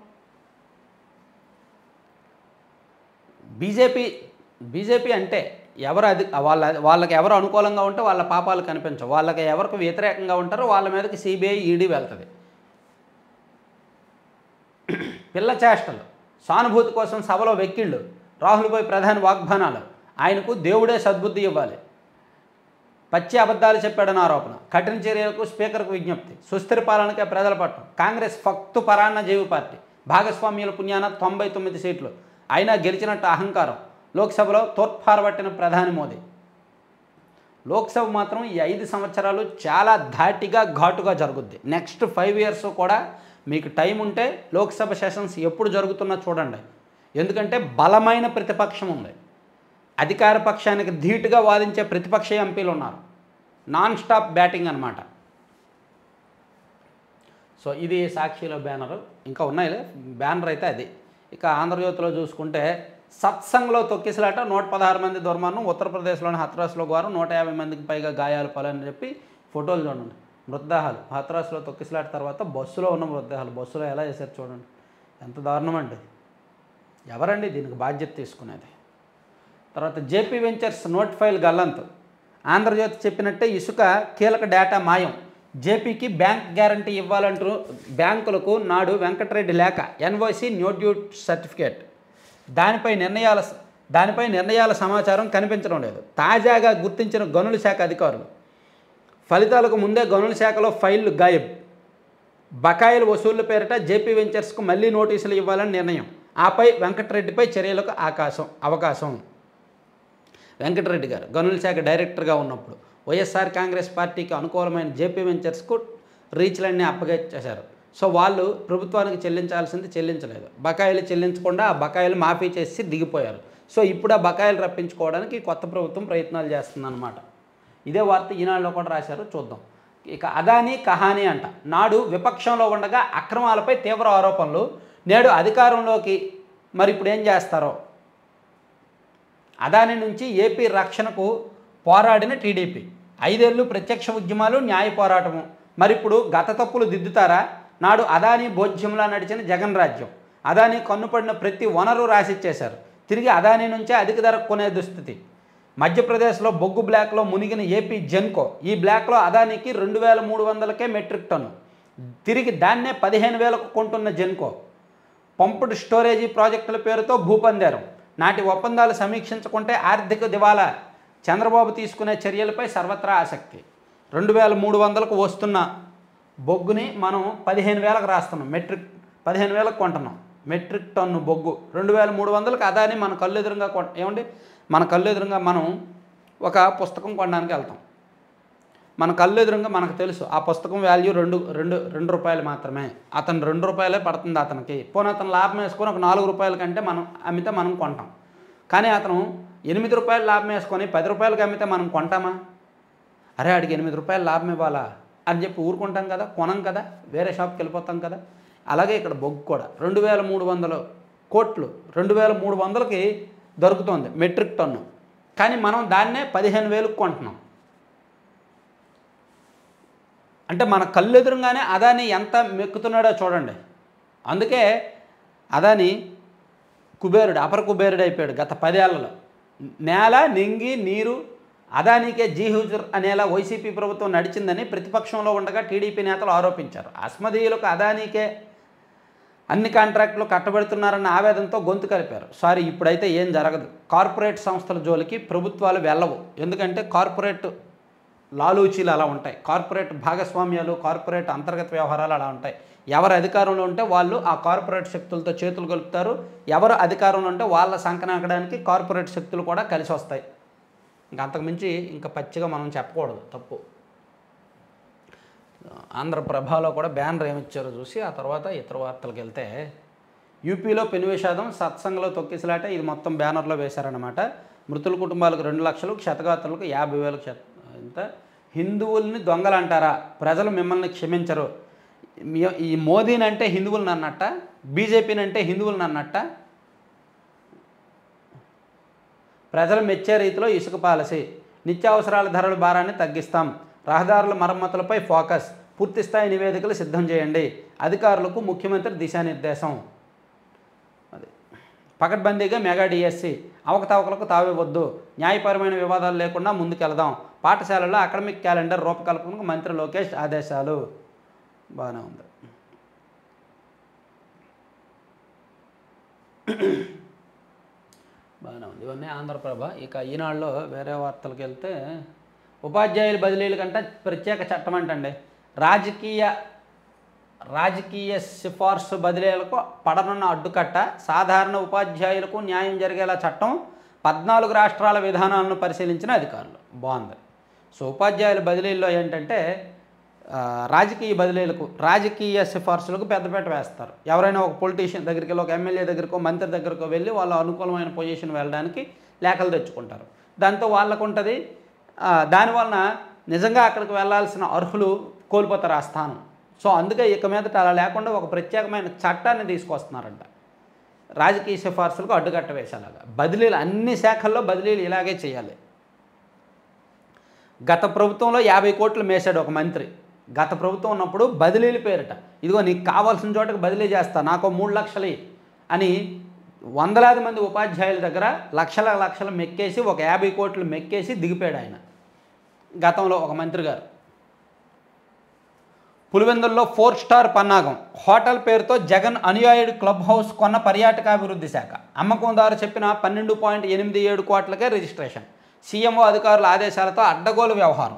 బీజేపీ బీజేపీ అంటే ఎవరు అది వాళ్ళ వాళ్ళకి ఎవరు అనుకూలంగా ఉంటే వాళ్ళ పాపాలు కనిపించవు వాళ్ళకి ఎవరికి వ్యతిరేకంగా ఉంటారో వాళ్ళ మీదకి సిబిఐ ఈడీ వెళ్తుంది పిల్ల చేష్టలు సానుభూతి కోసం సభలో వెక్కిళ్ళు రాహుల్పై ప్రధాని వాగ్బానాలు ఆయనకు దేవుడే సద్బుద్ధి ఇవ్వాలి పచ్చి అబద్ధాలు చెప్పాడని ఆరోపణ కఠిన చర్యలకు స్పీకర్కు విజ్ఞప్తి సుస్థిర పాలనకే ప్రజల పట్టం కాంగ్రెస్ ఫక్తు పరాన్న జీవి పార్టీ భాగస్వామ్యుల పుణ్యాన తొంభై తొమ్మిది సీట్లు అయినా గెలిచినట్టు అహంకారం లోక్సభలో తోడ్పారబట్టిన ప్రధాని మోదీ లోక్సభ మాత్రం ఈ ఐదు సంవత్సరాలు చాలా ధాటిగా ఘాటుగా జరుగుద్ది నెక్స్ట్ ఫైవ్ ఇయర్స్ కూడా మీకు టైం ఉంటే లోక్సభ సెషన్స్ ఎప్పుడు జరుగుతున్నా చూడండి ఎందుకంటే బలమైన ప్రతిపక్షం ఉంది అధికార పక్షానికి ధీటుగా వాదించే ప్రతిపక్ష ఎంపీలు ఉన్నారు నాన్ స్టాప్ బ్యాటింగ్ అనమాట సో ఇది సాక్షిలో బ్యానర్ ఇంకా ఉన్నాయిలే బ్యానర్ అయితే అది ఇక ఆంధ్రజ్యోతిలో చూసుకుంటే సత్సంగ్లో తొక్కిసలాట నూట పదహారు మంది దుర్మరణం ఉత్తరప్రదేశ్లోని హత్రాస్లో గారు నూట యాభై మందికి పైగా గాయాలు పాలని చెప్పి ఫోటోలు చూడండి మృతదేహాలు హత్రాస్లో తొక్కిసలాట తర్వాత బస్సులో ఉన్న మృతదేహాలు బస్సులో ఎలా చేశారు చూడండి ఎంత దారుణం అండి ఎవరండి దీనికి బాధ్యత తీసుకునేది తర్వాత జేపీ వెంచర్స్ నోట్ ఫైల్ గల్లంతు ఆంధ్రజ్యోతి చెప్పినట్టే ఇసుక కీలక డేటా మాయం జేపీకి బ్యాంక్ గ్యారంటీ ఇవ్వాలంటూ బ్యాంకులకు నాడు వెంకటరెడ్డి లేఖ ఎన్ఓసి న్యూ డ్యూ సర్టిఫికేట్ దానిపై నిర్ణయాల దానిపై నిర్ణయాల సమాచారం కనిపించడం లేదు తాజాగా గుర్తించిన గనుల శాఖ అధికారులు ఫలితాలకు ముందే గనుల శాఖలో ఫైళ్లు గాయబ్ బకాయిల వసూళ్ల పేరిట జేపీ వెంచర్స్కు మళ్లీ నోటీసులు ఇవ్వాలని నిర్ణయం ఆపై వెంకటరెడ్డిపై చర్యలకు ఆకాశం అవకాశం వెంకటరెడ్డి గారు గనుల శాఖ డైరెక్టర్గా ఉన్నప్పుడు వైఎస్ఆర్ కాంగ్రెస్ పార్టీకి అనుకూలమైన జేపీ వెంచర్స్కు రీచ్లన్నీ అప్పగించేశారు సో వాళ్ళు ప్రభుత్వానికి చెల్లించాల్సింది చెల్లించలేదు బకాయిలు చెల్లించకుండా ఆ బకాయిలు మాఫీ చేసి దిగిపోయారు సో ఇప్పుడు ఆ బకాయిలు రప్పించుకోవడానికి కొత్త ప్రభుత్వం ప్రయత్నాలు చేస్తుందన్నమాట ఇదే వార్త ఈనాడులో కూడా రాశారు చూద్దాం ఇక అదానీ కహానీ అంట నాడు విపక్షంలో ఉండగా అక్రమాలపై తీవ్ర ఆరోపణలు నేడు అధికారంలోకి మరి ఇప్పుడు ఏం చేస్తారో అదాని నుంచి ఏపీ రక్షణకు పోరాడిన టీడీపీ ఐదేళ్లు ప్రత్యక్ష ఉద్యమాలు న్యాయ పోరాటము మరిప్పుడు గత తప్పులు దిద్దుతారా నాడు అదాని భోజ్యంలా నడిచిన జగన్ రాజ్యం అదాని కన్నుపడిన ప్రతి వనరు రాసిచ్చేశారు తిరిగి అదాని నుంచే అధిక ధరకు కొనే దుస్థితి మధ్యప్రదేశ్లో బొగ్గు బ్లాక్లో మునిగిన ఏపీ జెన్కో ఈ బ్లాక్లో అదానికి రెండు వేల మూడు వందలకే మెట్రిక్ టన్ను తిరిగి దాన్నే పదిహేను వేలకు కొంటున్న జెన్కో పంపుడు స్టోరేజీ ప్రాజెక్టుల పేరుతో భూపందేరం నాటి ఒప్పందాలు సమీక్షించుకుంటే ఆర్థిక దివాలా చంద్రబాబు తీసుకునే చర్యలపై సర్వత్రా ఆసక్తి రెండు వేల మూడు వందలకు వస్తున్న బొగ్గుని మనం పదిహేను వేలకు రాస్తున్నాం మెట్రిక్ పదిహేను వేలకు కొంటున్నాం మెట్రిక్ టన్ను బొగ్గు రెండు వేల మూడు వందలకు అదాని మన కళ్ళు ఎదురుగా కొ ఏమండి మన కళ్ళు ఎదురుగా మనం ఒక పుస్తకం కొనడానికి వెళ్తాం మన కళ్ళు ఎదురుగా మనకు తెలుసు ఆ పుస్తకం వాల్యూ రెండు రెండు రెండు రూపాయలు మాత్రమే అతను రెండు రూపాయలే పడుతుంది అతనికి పోనీ అతను లాభం వేసుకొని ఒక నాలుగు రూపాయల కంటే మనం అమ్మితే మనం కొంటాం కానీ అతను ఎనిమిది రూపాయలు లాభం వేసుకొని పది రూపాయలకి అమ్మితే మనం కొంటామా అరే ఆడికి ఎనిమిది రూపాయలు లాభం ఇవ్వాలా అని చెప్పి ఊరుకుంటాం కదా కొనం కదా వేరే షాప్కి వెళ్ళిపోతాం కదా అలాగే ఇక్కడ బొగ్గు కూడా రెండు వేల మూడు వందలు కోట్లు రెండు వేల మూడు వందలకి దొరుకుతుంది మెట్రిక్ టన్ను కానీ మనం దాన్నే పదిహేను వేలకు కొంటున్నాం అంటే మన కళ్ళు ఎదురుగానే అదాని ఎంత మెక్కుతున్నాడో చూడండి అందుకే అదాని కుబేరుడు అపర కుబేరుడు అయిపోయాడు గత పదేళ్లలో నేల నింగి నీరు అదానికే జీహుజుర్ అనేలా వైసీపీ ప్రభుత్వం నడిచిందని ప్రతిపక్షంలో ఉండగా టీడీపీ నేతలు ఆరోపించారు అస్మదీయులకు అదానికే అన్ని కాంట్రాక్టులు కట్టబెడుతున్నారన్న ఆవేదనతో గొంతు కలిపారు సారీ ఇప్పుడైతే ఏం జరగదు కార్పొరేట్ సంస్థల జోలికి ప్రభుత్వాలు వెళ్ళవు ఎందుకంటే కార్పొరేట్ లాలూచీలు అలా ఉంటాయి కార్పొరేట్ భాగస్వామ్యాలు కార్పొరేట్ అంతర్గత వ్యవహారాలు అలా ఉంటాయి ఎవరు అధికారంలో ఉంటే వాళ్ళు ఆ కార్పొరేట్ శక్తులతో చేతులు కలుపుతారు ఎవరు అధికారంలో ఉంటే వాళ్ళ సంకనాకడానికి కార్పొరేట్ శక్తులు కూడా కలిసి వస్తాయి ఇంకా అంతకుమించి ఇంకా పచ్చిగా మనం చెప్పకూడదు తప్పు ఆంధ్రప్రభలో కూడా బ్యానర్ ఏమిచ్చారో చూసి ఆ తర్వాత ఇతర వార్తలకు వెళ్తే యూపీలో పెను విషాదం సత్సంగంలో తొక్కిసలాట ఇది మొత్తం బ్యానర్లో వేశారనమాట మృతుల కుటుంబాలకు రెండు లక్షలు క్షతగాత్రులకు యాభై వేలు క్షత ఇంత హిందువుల్ని దొంగలు అంటారా ప్రజలు మిమ్మల్ని క్షమించరు మీ- ఈ మోదీని అంటే హిందువులను అన్నట్ట బీజేపీని అంటే హిందువులను అన్నట్ట ప్రజలు మెచ్చే రీతిలో ఇసుక పాలసీ నిత్యావసరాల ధరల భారాన్ని తగ్గిస్తాం రహదారుల మరమ్మతులపై ఫోకస్ పూర్తిస్థాయి నివేదికలు సిద్ధం చేయండి అధికారులకు ముఖ్యమంత్రి దిశానిర్దేశం అది పకడ్బందీగా మెగా డిఎస్సి అవకతవకలకు తావివద్దు న్యాయపరమైన వివాదాలు లేకుండా ముందుకెళదాం పాఠశాలల్లో అకాడమిక్ క్యాలెండర్ రూపకల్పనకు మంత్రి లోకేష్ ఆదేశాలు బాగానే ఉంది బాగానే ఉంది ఇవన్నీ ఆంధ్రప్రభ ఇక ఈనాడులో వేరే వార్తలకు వెళ్తే ఉపాధ్యాయుల బదిలీల కంటే ప్రత్యేక చట్టం అంటండి రాజకీయ రాజకీయ సిఫార్సు బదిలీలకు పడనున్న అడ్డుకట్ట సాధారణ ఉపాధ్యాయులకు న్యాయం జరిగేలా చట్టం పద్నాలుగు రాష్ట్రాల విధానాలను పరిశీలించిన అధికారులు బాగుంది సో ఉపాధ్యాయుల బదిలీల్లో ఏంటంటే ఆ, రాజకీయ బదిలీలకు రాజకీయ సిఫార్సులకు పెద్దపీట వేస్తారు ఎవరైనా ఒక పొలిటీషియన్ దగ్గరికి వెళ్ళి ఒక ఎమ్మెల్యే దగ్గరకో మంత్రి దగ్గరకో వెళ్ళి వాళ్ళ అనుకూలమైన పొజిషన్ వెళ్ళడానికి లేఖలు తెచ్చుకుంటారు దాంతో వాళ్ళకు ఉంటుంది ఆ, దానివలన నిజంగా అక్కడికి వెళ్ళాల్సిన అర్హులు కోల్పోతారు ఆ స్థానం సో అందుకే ఇక మీదట అలా లేకుండా ఒక ప్రత్యేకమైన చట్టాన్ని తీసుకొస్తున్నారంట రాజకీయ సిఫార్సులకు అడ్డుకట్ట వేసేలాగా బదిలీలు అన్ని శాఖల్లో బదిలీలు ఇలాగే చేయాలి గత ప్రభుత్వంలో యాభై కోట్లు మేసాడు ఒక మంత్రి గత ప్రభుత్వం ఉన్నప్పుడు బదిలీల పేరిట ఇదిగో నీకు కావాల్సిన చోటకి బదిలీ చేస్తా నాకు మూడు లక్షలు ఇయ్యి అని వందలాది మంది ఉపాధ్యాయుల దగ్గర లక్షల లక్షలు మెక్కేసి ఒక యాభై కోట్లు మెక్కేసి దిగిపోయాడు ఆయన గతంలో ఒక మంత్రి గారు పులివెందుల్లో ఫోర్ స్టార్ పన్నాగం హోటల్ పేరుతో జగన్ అనుయాయుడు క్లబ్ హౌస్ కొన్న పర్యాటకాభివృద్ధి శాఖ అమ్మకందారు చెప్పిన పన్నెండు పాయింట్ ఎనిమిది ఏడు కోట్లకే రిజిస్ట్రేషన్ సీఎంఓ అధికారుల ఆదేశాలతో అడ్డగోలు వ్యవహారం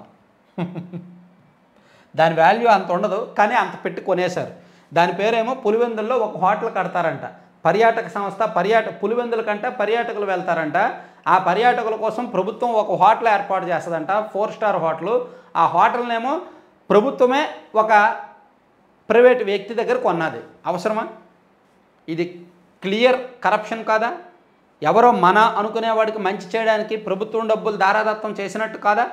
దాని వాల్యూ అంత ఉండదు కానీ అంత పెట్టి కొనేశారు దాని పేరేమో పులివెందుల్లో ఒక హోటల్ కడతారంట పర్యాటక సంస్థ పర్యాటక పులివెందుల కంటే పర్యాటకులు వెళ్తారంట ఆ పర్యాటకుల కోసం ప్రభుత్వం ఒక హోటల్ ఏర్పాటు చేస్తుందంట ఫోర్ స్టార్ హోటల్ ఆ హోటల్నేమో ప్రభుత్వమే ఒక ప్రైవేట్ వ్యక్తి దగ్గర కొన్నది అవసరమా ఇది క్లియర్ కరప్షన్ కాదా ఎవరో మన అనుకునేవాడికి మంచి చేయడానికి ప్రభుత్వం డబ్బులు దారాదత్తం చేసినట్టు కాదా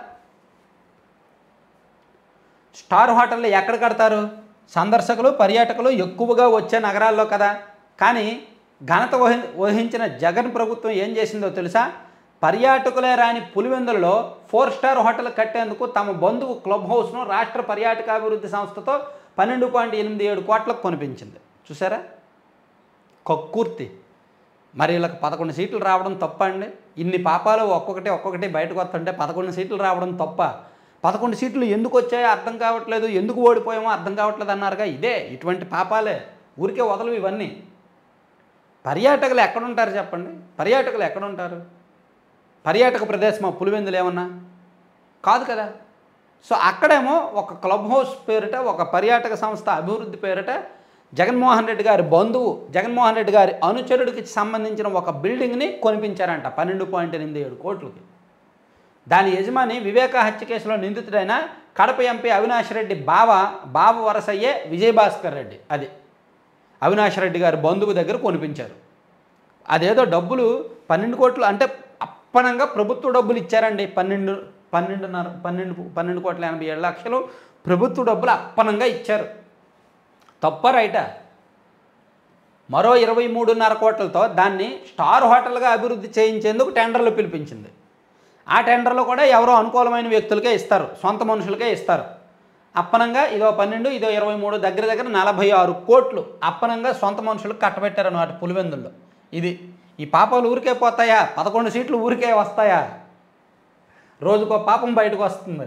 స్టార్ హోటళ్ళు ఎక్కడ కడతారు సందర్శకులు పర్యాటకులు ఎక్కువగా వచ్చే నగరాల్లో కదా కానీ ఘనత వహి వహించిన జగన్ ప్రభుత్వం ఏం చేసిందో తెలుసా పర్యాటకులే రాని పులివెందులలో ఫోర్ స్టార్ హోటల్ కట్టేందుకు తమ బంధువు క్లబ్ హౌస్ను రాష్ట్ర పర్యాటకాభివృద్ధి సంస్థతో పన్నెండు పాయింట్ ఎనిమిది ఏడు కోట్లకు కొనిపించింది చూసారా కక్కుర్తి మరి వీళ్ళకి పదకొండు సీట్లు రావడం తప్ప అండి ఇన్ని పాపాలు ఒక్కొక్కటి ఒక్కొక్కటి బయటకు వస్తుంటే పదకొండు సీట్లు రావడం తప్ప పదకొండు సీట్లు ఎందుకు వచ్చాయో అర్థం కావట్లేదు ఎందుకు ఓడిపోయామో అర్థం కావట్లేదు అన్నారుగా ఇదే ఇటువంటి పాపాలే ఊరికే వదలవు ఇవన్నీ పర్యాటకులు ఎక్కడుంటారు చెప్పండి పర్యాటకులు ఎక్కడుంటారు పర్యాటక ప్రదేశమా పులివెందులు ఏమన్నా కాదు కదా సో అక్కడేమో ఒక క్లబ్ హౌస్ పేరిట ఒక పర్యాటక సంస్థ అభివృద్ధి పేరిట జగన్మోహన్ రెడ్డి గారి బంధువు జగన్మోహన్ రెడ్డి గారి అనుచరుడికి సంబంధించిన ఒక బిల్డింగ్ని కొనిపించారంట పన్నెండు పాయింట్ ఎనిమిది ఏడు కోట్లకి దాని యజమాని వివేక హత్య కేసులో నిందితుడైన కడప ఎంపీ అవినాష్ రెడ్డి బావ బావ వరసయ్యే విజయభాస్కర్ రెడ్డి అది అవినాష్ రెడ్డి గారి బంధువు దగ్గర కొనిపించారు అదేదో డబ్బులు పన్నెండు కోట్లు అంటే అప్పనంగా ప్రభుత్వ డబ్బులు ఇచ్చారండి పన్నెండు పన్నెండున్నర పన్నెండు పన్నెండు కోట్ల ఎనభై ఏడు లక్షలు ప్రభుత్వ డబ్బులు అప్పనంగా ఇచ్చారు తప్ప రైటా మరో ఇరవై మూడున్నర కోట్లతో దాన్ని స్టార్ హోటల్గా అభివృద్ధి చేయించేందుకు టెండర్లు పిలిపించింది ఆ టెండర్లు కూడా ఎవరో అనుకూలమైన వ్యక్తులకే ఇస్తారు సొంత మనుషులకే ఇస్తారు అప్పనంగా ఇదో పన్నెండు ఇదో ఇరవై మూడు దగ్గర దగ్గర నలభై ఆరు కోట్లు అప్పనంగా సొంత మనుషులకు కట్టబెట్టారు అన్నమాట పులివెందుల్లో ఇది ఈ పాపాలు ఊరికే పోతాయా పదకొండు సీట్లు ఊరికే వస్తాయా రోజుకో పాపం బయటకు వస్తుంది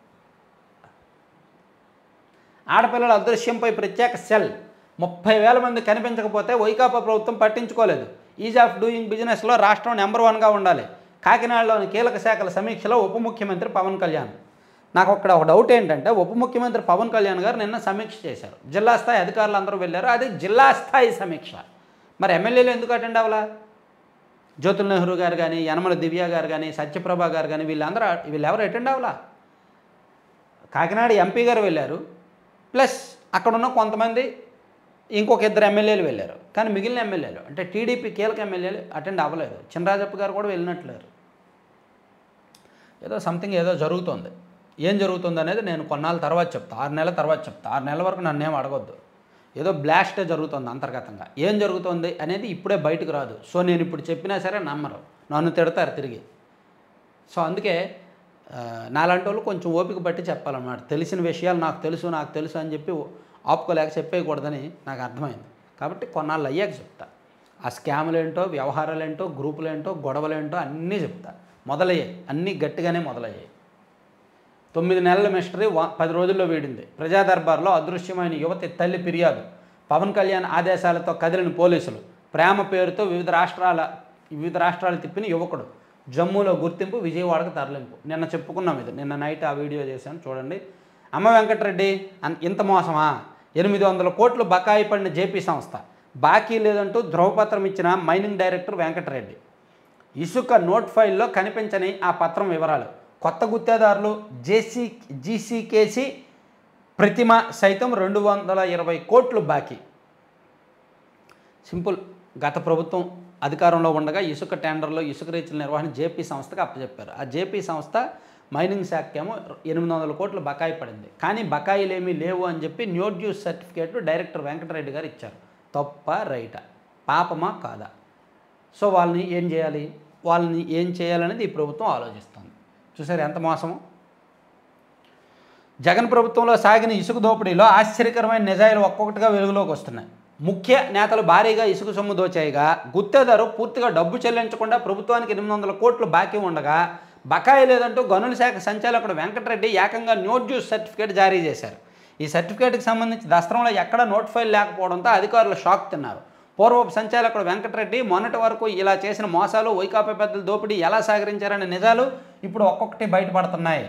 ఆడపిల్లల అదృశ్యంపై ప్రత్యేక సెల్ ముప్పై వేల మంది కనిపించకపోతే వైకాపా ప్రభుత్వం పట్టించుకోలేదు ఈజ్ ఆఫ్ డూయింగ్ బిజినెస్లో రాష్ట్రం నెంబర్ వన్గా ఉండాలి కాకినాడలోని కీలక శాఖల సమీక్షలో ఉప ముఖ్యమంత్రి పవన్ కళ్యాణ్ నాకు అక్కడ ఒక డౌట్ ఏంటంటే ఉప ముఖ్యమంత్రి పవన్ కళ్యాణ్ గారు నిన్న సమీక్ష చేశారు జిల్లా స్థాయి అధికారులు అందరూ వెళ్ళారు అది జిల్లా స్థాయి సమీక్ష మరి ఎమ్మెల్యేలు ఎందుకు అటెండ్ అవ్వాలా జ్యోతుల్ నెహ్రూ గారు కానీ యనమల దివ్య గారు కానీ సత్యప్రభ గారు కానీ వీళ్ళందరూ వీళ్ళెవరు అటెండ్ అవ్వాలా కాకినాడ ఎంపీ గారు వెళ్ళారు ప్లస్ అక్కడ ఉన్న కొంతమంది ఇంకొక ఇద్దరు ఎమ్మెల్యేలు వెళ్ళారు కానీ మిగిలిన ఎమ్మెల్యేలు అంటే టీడీపీ కీలక ఎమ్మెల్యేలు అటెండ్ అవ్వలేదు చినరాజప్ప గారు కూడా వెళ్ళినట్లేరు ఏదో సంథింగ్ ఏదో జరుగుతుంది ఏం జరుగుతుంది అనేది నేను కొన్నాళ్ళ తర్వాత చెప్తా ఆరు నెలల తర్వాత చెప్తా ఆరు నెలల వరకు నన్ను ఏం అడగొద్దు ఏదో బ్లాస్టే జరుగుతుంది అంతర్గతంగా ఏం జరుగుతుంది అనేది ఇప్పుడే బయటకు రాదు సో నేను ఇప్పుడు చెప్పినా సరే నమ్మరు నన్ను తిడతారు తిరిగి సో అందుకే ఆ, నాలాంటి వాళ్ళు కొంచెం ఓపిక బట్టి చెప్పాలన్నమాట తెలిసిన విషయాలు నాకు తెలుసు నాకు తెలుసు అని చెప్పి ఆపుకోలేక చెప్పేయకూడదని నాకు అర్థమైంది కాబట్టి కొన్నాళ్ళు అయ్యాక చెప్తా ఆ స్కాములు ఏంటో వ్యవహారాలు ఏంటో గ్రూపులు ఏంటో గొడవలు ఏంటో అన్నీ చెప్తా మొదలయ్యాయి అన్నీ గట్టిగానే మొదలయ్యాయి తొమ్మిది నెలల మిస్టరీ వ- పది రోజుల్లో వీడింది ప్రజా దర్బార్లో అదృశ్యమైన యువతి తల్లి ఫిర్యాదు పవన్ కళ్యాణ్ ఆదేశాలతో కదిలిన పోలీసులు ప్రేమ పేరుతో వివిధ రాష్ట్రాల వివిధ రాష్ట్రాలు తిప్పిన యువకుడు జమ్మూలో గుర్తింపు విజయవాడకు తరలింపు నిన్న చెప్పుకున్నాం ఇది నిన్న నైట్ ఆ వీడియో చేశాను చూడండి అమ్మ వెంకటరెడ్డి అన్- ఇంత మోసమా ఎనిమిది వందల కోట్లు బకాయి పడిన జేపీ సంస్థ బాకీ లేదంటూ ధ్రువపత్రం ఇచ్చిన మైనింగ్ డైరెక్టర్ వెంకటరెడ్డి ఇసుక నోట్ ఫైల్లో కనిపించని ఆ పత్రం వివరాలు కొత్త గుత్తేదారులు జేసీ జీసీకేసి ప్రతిమ సైతం రెండు వందల ఇరవై కోట్లు బాకీ సింపుల్ గత ప్రభుత్వం అధికారంలో ఉండగా ఇసుక టెండర్లో ఇసుక రీచ్ల నిర్వహణ జేపీ సంస్థకు అప్పచెప్పారు ఆ జేపీ సంస్థ మైనింగ్ శాఖకేమో ఎనిమిది వందల కోట్లు బకాయి పడింది కానీ బకాయిలు ఏమీ లేవు అని చెప్పి no dues certificate director Venkata Reddy garu ఇచ్చారు తప్ప రైటా పాపమా కాదా సో వాళ్ళని ఏం చేయాలి వాళ్ళని ఏం చేయాలనేది ఈ ప్రభుత్వం ఆలోచిస్తుంది చూసారు ఎంత మోసము జగన్ ప్రభుత్వంలో సాగిన ఇసుక దోపిడీలో ఆశ్చర్యకరమైన నిజాయిలు ఒక్కొక్కటిగా వెలుగులోకి వస్తున్నాయి ముఖ్య నేతలు భారీగా ఇసుక సొమ్ము దోచాయిగా గుత్తేదారు పూర్తిగా డబ్బు చెల్లించకుండా ప్రభుత్వానికి ఎనిమిది వందల కోట్లు బాకీ ఉండగా బకాయి లేదంటూ గనుల శాఖ సంచాలకుడు వెంకటరెడ్డి ఏకంగా నోట్ డ్యూస్ సర్టిఫికేట్ జారీ చేశారు ఈ సర్టిఫికేట్కి సంబంధించి దస్త్రంలో ఎక్కడ నోట్ ఫైల్ లేకపోవడంతో అధికారులు షాక్ తిన్నారు పూర్వపు సంచాలకుడు వెంకటరెడ్డి మొన్నటి వరకు ఇలా చేసిన మోసాలు వైకాపా పెద్దల దోపిడీ ఎలా సాగరించారనే నిజాలు ఇప్పుడు ఒక్కొక్కటి బయటపడుతున్నాయి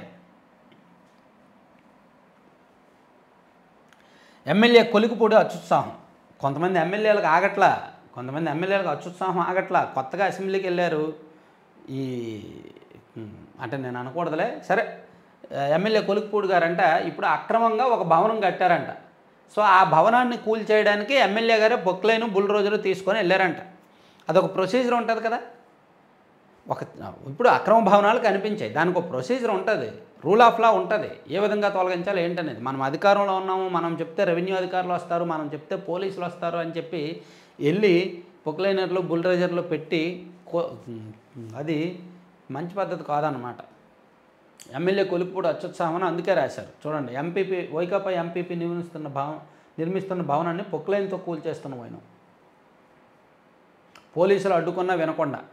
ఎమ్మెల్యే కొలికిపూడి అత్యుత్సాహం కొంతమంది ఎమ్మెల్యేలకు ఆగట్లా కొంతమంది ఎమ్మెల్యేలకు అత్యుత్సాహం ఆగట్లా కొత్తగా అసెంబ్లీకి వెళ్ళారు ఈ ఉమ్, అంటే నేను అనకూడదులే సరే ఎమ్మెల్యే కొలికిపూడి గారంట ఇప్పుడు అక్రమంగా ఒక భవనం కట్టారంట సో ఆ భవనాన్ని కూల్ చేయడానికి ఎమ్మెల్యే గారే బొక్లైన్ బుల్ రోజులు తీసుకొని వెళ్ళారంట అదొక ప్రొసీజర్ ఉంటుంది కదా ఒక ఇప్పుడు అక్రమ భవనాలు కనిపించాయి దానికి ఒక ప్రొసీజర్ ఉంటుంది రూల్ ఆఫ్ లా ఉంటుంది ఏ విధంగా తొలగించాలి ఏంటనేది మనం అధికారంలో ఉన్నాము మనం చెప్తే రెవెన్యూ అధికారులు వస్తారు మనం చెప్తే పోలీసులు వస్తారు అని చెప్పి వెళ్ళి పొక్లైనర్లు బుల్డోజర్లు పెట్టి కో- అది మంచి పద్ధతి కాదనమాట ఎమ్మెల్యే కొలిపూడి అత్యుత్సాహం అందుకే రాశారు చూడండి ఎంపీపీ వైకాపా ఎంపీపీ నిర్మిస్తున్న భవన నిర్మిస్తున్న భవనాన్ని పొక్లైన్తో కూల్చేస్తున్న పోయిన పోలీసులు అడ్డుకున్నా వినకుండా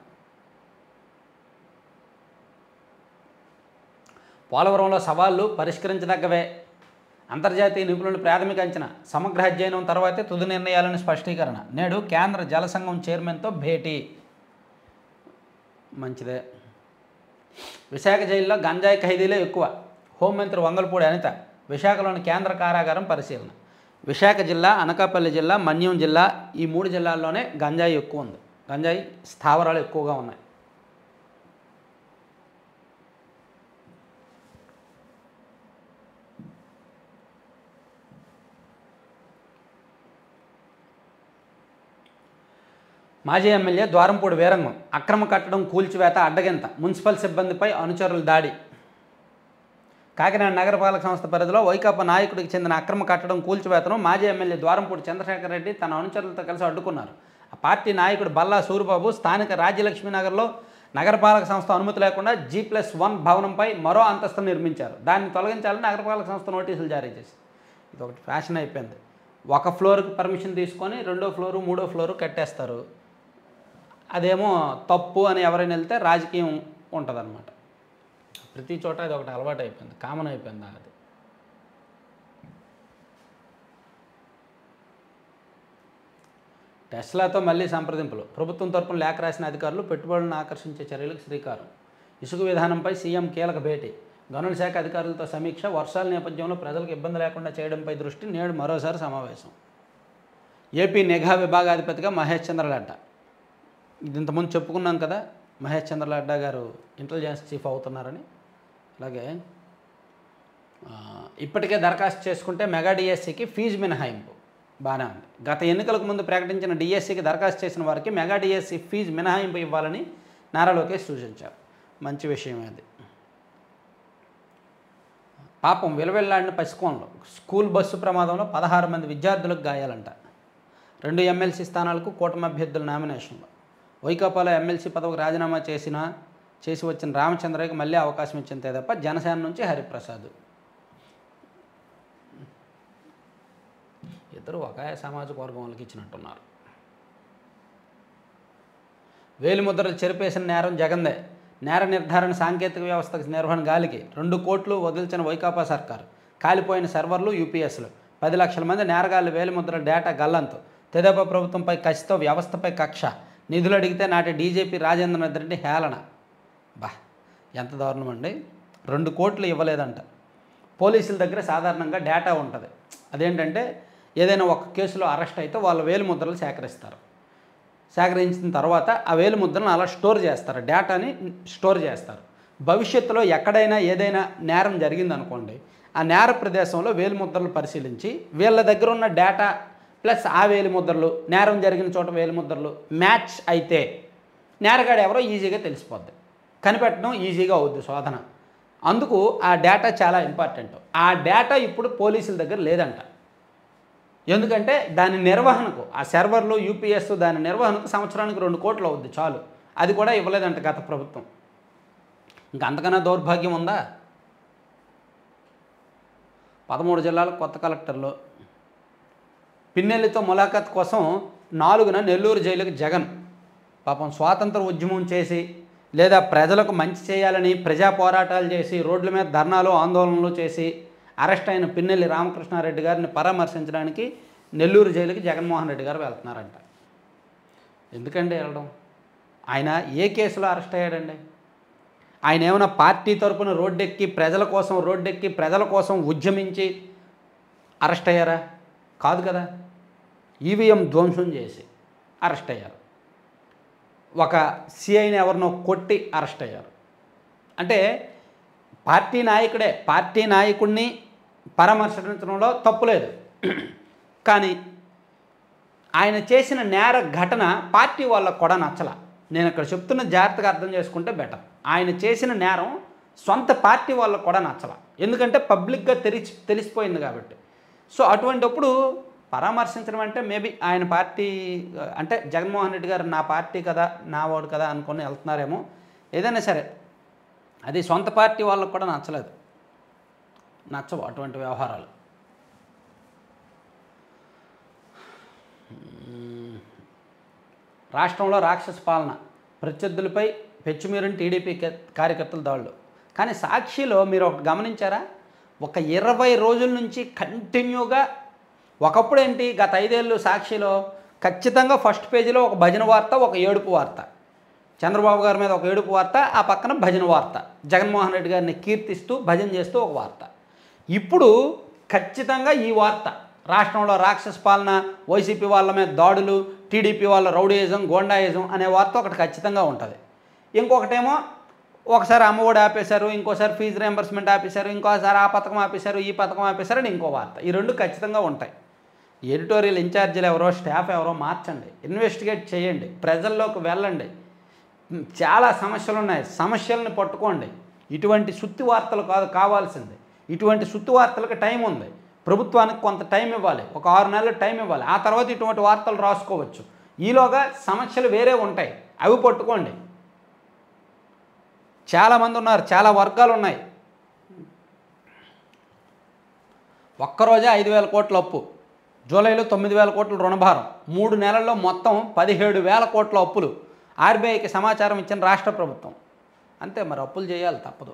పోలవరంలో సవాళ్లు పరిష్కరించదగ్గవే అంతర్జాతీయ నిపుణుల ప్రాథమిక అంచనా సమగ్ర అధ్యయనం తర్వాతే తుది నిర్ణయాలను స్పష్టీకరణ నేడు కేంద్ర జల సంఘం చైర్మన్తో భేటీ మంచిదే విశాఖ జైల్లో గంజాయి ఖైదీలే ఎక్కువ హోంమంత్రి వంగలపూడి అనిత విశాఖలోని కేంద్ర కారాగారం పరిశీలన విశాఖ జిల్లా అనకాపల్లి జిల్లా మన్యం జిల్లా ఈ మూడు జిల్లాల్లోనే గంజాయి ఎక్కువ ఉంది గంజాయి స్థావరాలు ఎక్కువగా ఉన్నాయి మాజీ ఎమ్మెల్యే ద్వారంపూడి వీరంగం అక్రమ కట్టడం కూల్చివేత అడ్డగింత మున్సిపల్ సిబ్బందిపై అనుచరుల దాడి కాకినాడ నగరపాలక సంస్థ పరిధిలో వైకాపా నాయకుడికి చెందిన అక్రమ కట్టడం కూల్చివేతను మాజీ ఎమ్మెల్యే ద్వారంపూడి చంద్రశేఖర్ రెడ్డి తన అనుచరులతో కలిసి అడ్డుకున్నారు ఆ పార్టీ నాయకుడు బల్లా సూరిబాబు స్థానిక రాజ్యలక్ష్మీ నగర్లో నగరపాలక సంస్థ అనుమతి లేకుండా జీ ప్లస్ వన్ భవనంపై మరో అంతస్తు నిర్మించారు దాన్ని తొలగించాలని నగరపాలక సంస్థ నోటీసులు జారీ చేసింది ఇది ఒకటి ఫ్యాషన్ అయిపోయింది ఒక ఫ్లోర్కి పర్మిషన్ తీసుకొని రెండో ఫ్లోరు మూడో ఫ్లోరు కట్టేస్తారు అదేమో తప్పు అని ఎవరైనా వెళ్తే రాజకీయం ఉంటుందన్నమాట ప్రతి చోట అది ఒకటి అలవాటు అయిపోయింది కామన్ అయిపోయింది అది టెస్లాతో మళ్ళీ సంప్రదింపులు ప్రభుత్వం తరపున లేఖ రాసిన అధికారులు పెట్టుబడులను ఆకర్షించే చర్యలకు శ్రీకారం ఇసుక విధానంపై సీఎం కీలక భేటీ గనుల శాఖ అధికారులతో సమీక్ష వర్షాల నేపథ్యంలో ప్రజలకు ఇబ్బంది లేకుండా చేయడంపై దృష్టి నేడు మరోసారి సమావేశం ఏపీ నిఘా విభాగాధిపతిగా మహేష్ చంద్రలడ్డ ఇది ఇంతకుముందు చెప్పుకున్నాం కదా మహేష్ చంద్రలడ్డ గారు ఇంటెలిజెన్స్ చీఫ్ అవుతున్నారని అలాగే ఆ, ఇప్పటికే దరఖాస్తు చేసుకుంటే మెగా డిఎస్సికి ఫీజు మినహాయింపు బాగానే ఉంది గత ఎన్నికలకు ముందు ప్రకటించిన డిఎస్సికి దరఖాస్తు చేసిన వారికి మెగా డిఎస్సి ఫీజు మినహాయింపు ఇవ్వాలని నారా లోకేష్ సూచించారు మంచి విషయం అది పాపం విలవెల్లాడిన పసికోన్లో స్కూల్ బస్సు ప్రమాదంలో పదహారు మంది విద్యార్థులకు గాయాలంట రెండు ఎమ్మెల్సీ స్థానాలకు కూటమి అభ్యర్థుల నామినేషన్లో వైకాపాలో ఎమ్మెల్సీ పదవికి రాజీనామా చేసిన చేసి వచ్చిన రామచంద్రయ్యకి మళ్ళీ అవకాశం ఇచ్చిందే తప్ప జనసేన నుంచి హరిప్రసాద్ ఇద్దరు ఒక సామాజిక వర్గం వాళ్ళకి ఇచ్చినట్టున్నారు వేలిముద్రలు చెరిపేసిన నేరం జగందే నేర నిర్ధారణ సాంకేతిక వ్యవస్థ నిర్వహణ గాలికి రెండు కోట్లు వదిల్చిన వైకాపా సర్కారు కాలిపోయిన సర్వర్లు యూపీఎస్లు పది లక్షల మంది నేరగాళ్ల వేలిముద్రల డేటా గల్లంతు తెదేపా ప్రభుత్వంపై కసితో వ్యవస్థపై కక్ష నిధులు అడిగితే నాటి డీజీపీ రాజేంద్రనాథ్ రెడ్డి హేళన బా ఎంత దారుణం అండి రెండు కోట్లు ఇవ్వలేదంట పోలీసుల దగ్గర సాధారణంగా డేటా ఉంటుంది అదేంటంటే ఏదైనా ఒక కేసులో అరెస్ట్ అయితే వాళ్ళ వేలు ముద్రలు సేకరిస్తారు సేకరించిన తర్వాత ఆ వేలు ముద్రను అలా స్టోర్ చేస్తారు డేటాని స్టోర్ చేస్తారు భవిష్యత్తులో ఎక్కడైనా ఏదైనా నేరం జరిగిందనుకోండి ఆ నేర ప్రదేశంలో వేలు ముద్రలు పరిశీలించి వీళ్ళ దగ్గర ఉన్న డేటా ప్లస్ ఆ వేలు ముద్రలు నేరం జరిగిన చోట వేలు ముద్రలు మ్యాచ్ అయితే నేరగాడు ఎవరో ఈజీగా తెలిసిపోద్ది కనిపెట్టడం ఈజీగా అవుద్ది శోధన అందుకు ఆ డేటా చాలా ఇంపార్టెంట్ ఆ డేటా ఇప్పుడు పోలీసుల దగ్గర లేదంట ఎందుకంటే దాని నిర్వహణకు ఆ సర్వర్లు యూపీఎస్ దాని నిర్వహణకు సంవత్సరానికి రెండు కోట్లు అవుద్ది చాలు అది కూడా ఇవ్వలేదంట గత ప్రభుత్వం ఇంకా అంతకన్నా దౌర్భాగ్యం ఉందా పదమూడు జిల్లాల కొత్త కలెక్టర్లు పిన్నెల్లితో ములాఖాత్ కోసం నాలుగున నెల్లూరు జైలుకి జగన్ పాపం స్వాతంత్ర ఉద్యమం చేసి లేదా ప్రజలకు మంచి చేయాలని ప్రజా పోరాటాలు చేసి రోడ్ల మీద ధర్నాలు ఆందోళనలు చేసి అరెస్ట్ అయిన పిన్నెల్లి రామకృష్ణారెడ్డి గారిని పరామర్శించడానికి నెల్లూరు జైలుకి జగన్మోహన్ రెడ్డి గారు వెళ్తున్నారంట ఎందుకండి వెళ్ళడం ఆయన ఏ కేసులో అరెస్ట్ అయ్యాడండి ఆయన ఏమైనా పార్టీ తరపున రోడ్డెక్కి ప్రజల కోసం రోడ్డెక్కి ప్రజల కోసం ఉద్యమించి అరెస్ట్ అయ్యారా కాదు కదా ఈవీఎం ధ్వంసం చేసి అరెస్ట్ అయ్యారు ఒక సిఐని ఎవరినో కొట్టి అరెస్ట్ అయ్యారు అంటే పార్టీ నాయకుడే పార్టీ నాయకుడిని పరామర్శించడంలో తప్పులేదు కానీ ఆయన చేసిన నేర ఘటన పార్టీ వాళ్ళకు కూడా నచ్చల నేను ఇక్కడ చెప్తున్న జాగ్రత్తగా అర్థం చేసుకుంటే బెటర్ ఆయన చేసిన నేరం సొంత పార్టీ వాళ్ళకు కూడా నచ్చల ఎందుకంటే పబ్లిక్గా తెలిసి తెలిసిపోయింది కాబట్టి సో అటువంటిప్పుడు పరామర్శించడం అంటే మేబీ ఆయన పార్టీ అంటే జగన్మోహన్ రెడ్డి గారు నా పార్టీ కదా నా వాడు కదా అనుకొని వెళ్తున్నారేమో ఏదైనా సరే అది సొంత పార్టీ వాళ్ళకు కూడా నచ్చలేదు నచ్చవు అటువంటి వ్యవహారాలు రాష్ట్రంలో రాక్షస పాలన ప్రత్యర్థులపై పెచ్చుమీరిన టీడీపీ కే- కార్యకర్తల దాళ్ళు కానీ సాక్షిలో మీరు ఒకటి గమనించారా ఒక ఇరవై రోజుల నుంచి కంటిన్యూగా ఒకప్పుడు ఏంటి గత ఐదేళ్ళు సాక్షిలో ఖచ్చితంగా ఫస్ట్ పేజీలో ఒక భజన వార్త ఒక ఏడుపు వార్త చంద్రబాబు గారి మీద ఒక ఏడుపు వార్త ఆ పక్కన భజన వార్త జగన్మోహన్ రెడ్డి గారిని కీర్తిస్తూ భజన చేస్తూ ఒక వార్త ఇప్పుడు ఖచ్చితంగా ఈ వార్త రాష్ట్రంలో రాక్షస పాలన వైసీపీ వాళ్ళ మీద దాడులు టీడీపీ వాళ్ళ రౌడీయిజం గోండాయిజం అనే వార్త ఒకటి ఖచ్చితంగా ఉంటుంది ఇంకొకటేమో ఒకసారి అమ్మఒడి ఆపేశారు ఇంకోసారి ఫీజు రియంబర్స్మెంట్ ఆపేశారు ఇంకోసారి ఆ పథకం ఆపేశారు ఈ పథకం ఆపేశారు అని ఇంకో వార్త ఈ రెండు ఖచ్చితంగా ఉంటాయి ఎడిటోరియల్ ఇన్ఛార్జీలు ఎవరో స్టాఫ్ ఎవరో మార్చండి ఇన్వెస్టిగేట్ చేయండి ప్రజల్లోకి వెళ్ళండి ఉమ్, చాలా సమస్యలు ఉన్నాయి సమస్యలను పట్టుకోండి ఇటువంటి సుత్తి వార్తలు కాదు కావాల్సింది ఇటువంటి సుత్తి వార్తలకు టైం ఉంది ప్రభుత్వానికి కొంత టైం ఇవ్వాలి ఒక ఆరు నెలలు టైం ఇవ్వాలి ఆ తర్వాత ఇటువంటి వార్తలు రాసుకోవచ్చు ఈలోగా సమస్యలు వేరే ఉంటాయి అవి పట్టుకోండి చాలామంది ఉన్నారు చాలా వర్గాలు ఉన్నాయి ఒక్కరోజే ఐదు వేల కోట్ల అప్పు జూలైలో తొమ్మిది వేల కోట్ల రుణభారం మూడు నెలల్లో మొత్తం పదిహేడు వేల కోట్ల అప్పులు ఆర్బీఐకి సమాచారం ఇచ్చిన రాష్ట్ర ప్రభుత్వం అంతే మరి అప్పులు చేయాలి తప్పదు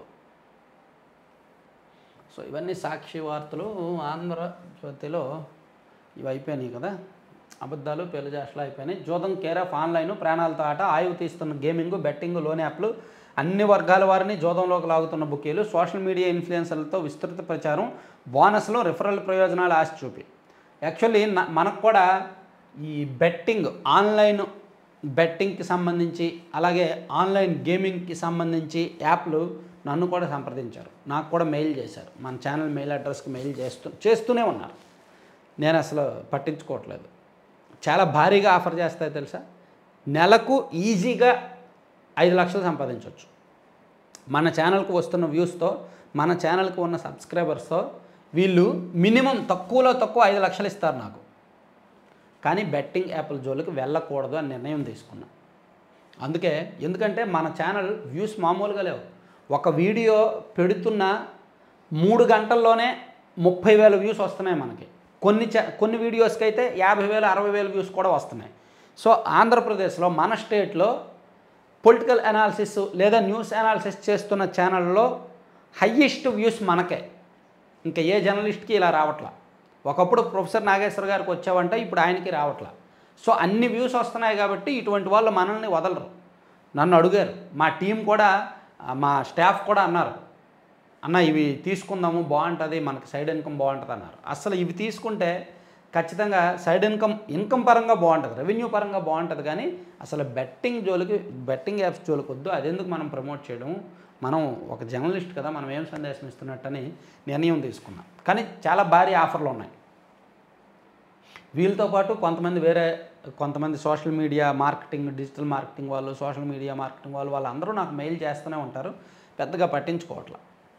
సో ఇవన్నీ సాక్షి వార్తలు ఆంధ్రజ్యోతిలో ఇవి అయిపోయినాయి కదా అబద్ధాలు పెళ్లిజాస్లు అయిపోయినాయి జూదం కేర్ ఆఫ్ ఆన్లైన్ ప్రాణాలతో ఆట ఆయువు తీస్తున్న గేమింగ్ బెట్టింగ్ లోన్ యాప్లు అన్ని వర్గాల వారిని జూదంలోకి లాగుతున్న బుకీలు సోషల్ మీడియా ఇన్ఫ్లుయెన్సర్లతో విస్తృత ప్రచారం బోనస్లో రిఫరల్ ప్రయోజనాలు ఆశ చూపి యాక్చువల్లీ న- మనకు కూడా ఈ బెట్టింగ్ ఆన్లైన్ బెట్టింగ్కి సంబంధించి అలాగే ఆన్లైన్ గేమింగ్కి సంబంధించి యాప్లు నన్ను కూడా సంప్రదించారు నాకు కూడా మెయిల్ చేశారు మన ఛానల్ మెయిల్ అడ్రస్కి మెయిల్ చేస్తూ చేస్తూనే ఉన్నారు నేను అసలు పట్టించుకోవట్లేదు చాలా భారీగా ఆఫర్ చేస్తాయి తెలుసా నెలకు ఈజీగా ఐదు లక్షలు సంపాదించవచ్చు మన ఛానల్కి వస్తున్న వ్యూస్తో మన ఛానల్కి ఉన్న సబ్స్క్రైబర్స్తో వీళ్ళు మినిమం తక్కువలో తక్కువ ఐదు లక్షలు ఇస్తారు నాకు కానీ బెట్టింగ్ యాప్ల జోలికి వెళ్ళకూడదు అని నిర్ణయం తీసుకున్నా అందుకే ఎందుకంటే మన ఛానల్ వ్యూస్ మామూలుగా లేవు ఒక వీడియో పెడుతున్న మూడు గంటల్లోనే ముప్పై వేల వ్యూస్ వస్తున్నాయి మనకి కొన్ని చా కొన్ని వీడియోస్కి అయితే యాభై వేలు అరవై వేల వ్యూస్ కూడా వస్తున్నాయి సో ఆంధ్రప్రదేశ్లో మన స్టేట్లో పొలిటికల్ అనాలిసిస్ లేదా న్యూస్ అనాలిసిస్ చేస్తున్న ఛానల్లో హయ్యెస్ట్ వ్యూస్ మనకే ఇంకా ఏ జర్నలిస్ట్కి ఇలా రావట్లా ఒకప్పుడు ప్రొఫెసర్ నాగేశ్వర గారికి వచ్చావంటే ఇప్పుడు ఆయనకి రావట్లా సో అన్ని వ్యూస్ వస్తున్నాయి కాబట్టి ఇటువంటి వాళ్ళు మనల్ని వదలరు నన్ను అడిగారు మా టీం కూడా ఆ, మా స్టాఫ్ కూడా అన్నారు అన్న ఇవి తీసుకుందాము బాగుంటుంది మనకి సైడ్ ఇన్కమ్ బాగుంటుంది అన్నారు అసలు ఇవి తీసుకుంటే ఖచ్చితంగా సైడ్ ఇన్కమ్ ఇన్కమ్ పరంగా బాగుంటుంది రెవెన్యూ పరంగా బాగుంటుంది కానీ అసలు బెట్టింగ్ జోలికి బెట్టింగ్ యాప్స్ జోలికి వద్దు అదెందుకు మనం ప్రమోట్ చేయడం మనం ఒక జర్నలిస్ట్ కదా మనం ఏం సందేశం ఇస్తున్నట్టని నిర్ణయం తీసుకున్నాం కానీ చాలా భారీ ఆఫర్లు ఉన్నాయి వీళ్ళతో పాటు కొంతమంది వేరే కొంతమంది social media marketing digital marketing వాళ్ళు సోషల్ మీడియా మార్కెటింగ్ వాళ్ళు వాళ్ళందరూ నాకు మెయిల్ చేస్తూనే ఉంటారు పెద్దగా పట్టించుకోవట్లా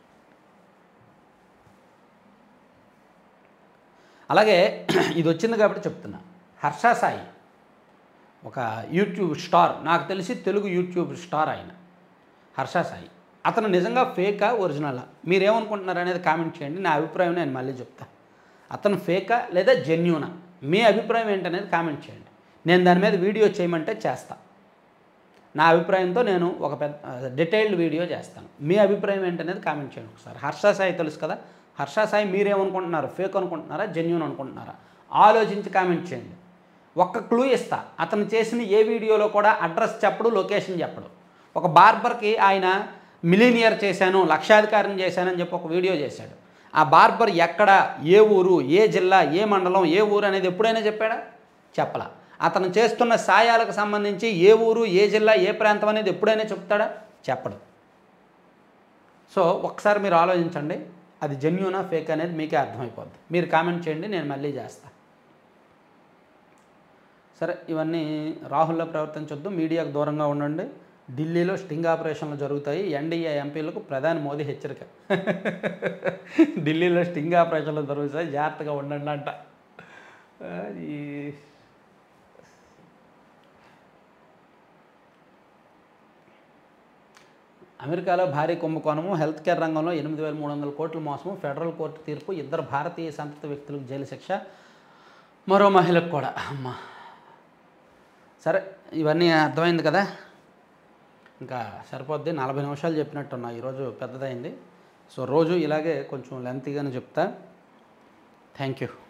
అలాగే ఇది వచ్చింది కాబట్టి చెప్తున్నా హర్ష సాయి ఒక యూట్యూబ్ స్టార్ నాకు తెలిసి తెలుగు యూట్యూబ్ స్టార్ ఆయన హర్ష సాయి అతను నిజంగా ఫేకా ఒరిజినలా మీరేమనుకుంటున్నారు అనేది కామెంట్ చేయండి నా అభిప్రాయం నేను మళ్ళీ చెప్తా అతను ఫేకా లేదా జెన్యూనా మీ అభిప్రాయం ఏంటనేది కామెంట్ చేయండి నేను దాని మీద వీడియో చేయమంటే చేస్తా నా అభిప్రాయంతో నేను ఒక పెద్ద డీటెయిల్డ్ వీడియో చేస్తాను మీ అభిప్రాయం ఏంటనేది కామెంట్ చేయండి ఒకసారి హర్ష సాయి తెలుసు కదా హర్ష సాయి మీరేమనుకుంటున్నారు ఫేక్ అనుకుంటున్నారా జెన్యూన్ అనుకుంటున్నారా ఆలోచించి కామెంట్ చేయండి ఒక్క క్లూ ఇస్తా అతను చేసిన ఏ వీడియోలో కూడా అడ్రస్ చెప్పడు లొకేషన్ చెప్పడు ఒక బార్బర్కి ఆయన మిలీనియర్ చేశాను లక్షాధికారం చేశానని చెప్పి ఒక వీడియో చేశాడు ఆ బార్బర్ ఎక్కడ ఏ ఊరు ఏ జిల్లా ఏ మండలం ఏ ఊరు అనేది ఎప్పుడైనా చెప్పాడా చెప్పలా అతను చేస్తున్న సాయాలకు సంబంధించి ఏ ఊరు ఏ జిల్లా ఏ ప్రాంతం అనేది ఎప్పుడైనా చెప్తాడా చెప్పడు సో ఒకసారి మీరు ఆలోచించండి అది జెన్యూనా ఫేక్ అనేది మీకే అర్థమైపోద్ది మీరు కామెంట్ చేయండి నేను మళ్ళీ చేస్తా సరే ఇవన్నీ రాహుల్లో ప్రవర్తించొద్దు మీడియాకు దూరంగా ఉండండి ఢిల్లీలో స్టింగ్ ఆపరేషన్లు జరుగుతాయి ఎన్డీఏ ఎంపీలకు ప్రధాని మోదీ హెచ్చరిక ఢిల్లీలో స్టింగ్ ఆపరేషన్లు జరుగుతాయి జాగ్రత్తగా ఉండండి అంట అది అమెరికాలో భారీ కుంభకోణము హెల్త్ కేర్ రంగంలో ఎనిమిది వేల మూడు వందల కోట్ల మోసము ఫెడరల్ కోర్టు తీర్పు ఇద్దరు భారతీయ సంతతి వ్యక్తులకు జైలు శిక్ష మరో మహిళకు కూడా అమ్మా సరే ఇవన్నీ అర్థమైంది కదా ఇంకా సరిపోద్ది నలభై నిమిషాలు చెప్పినట్టున్నా ఈరోజు పెద్దదైంది సో రోజు ఇలాగే కొంచెం లెంతీగానే చెప్తా థ్యాంక్ యూ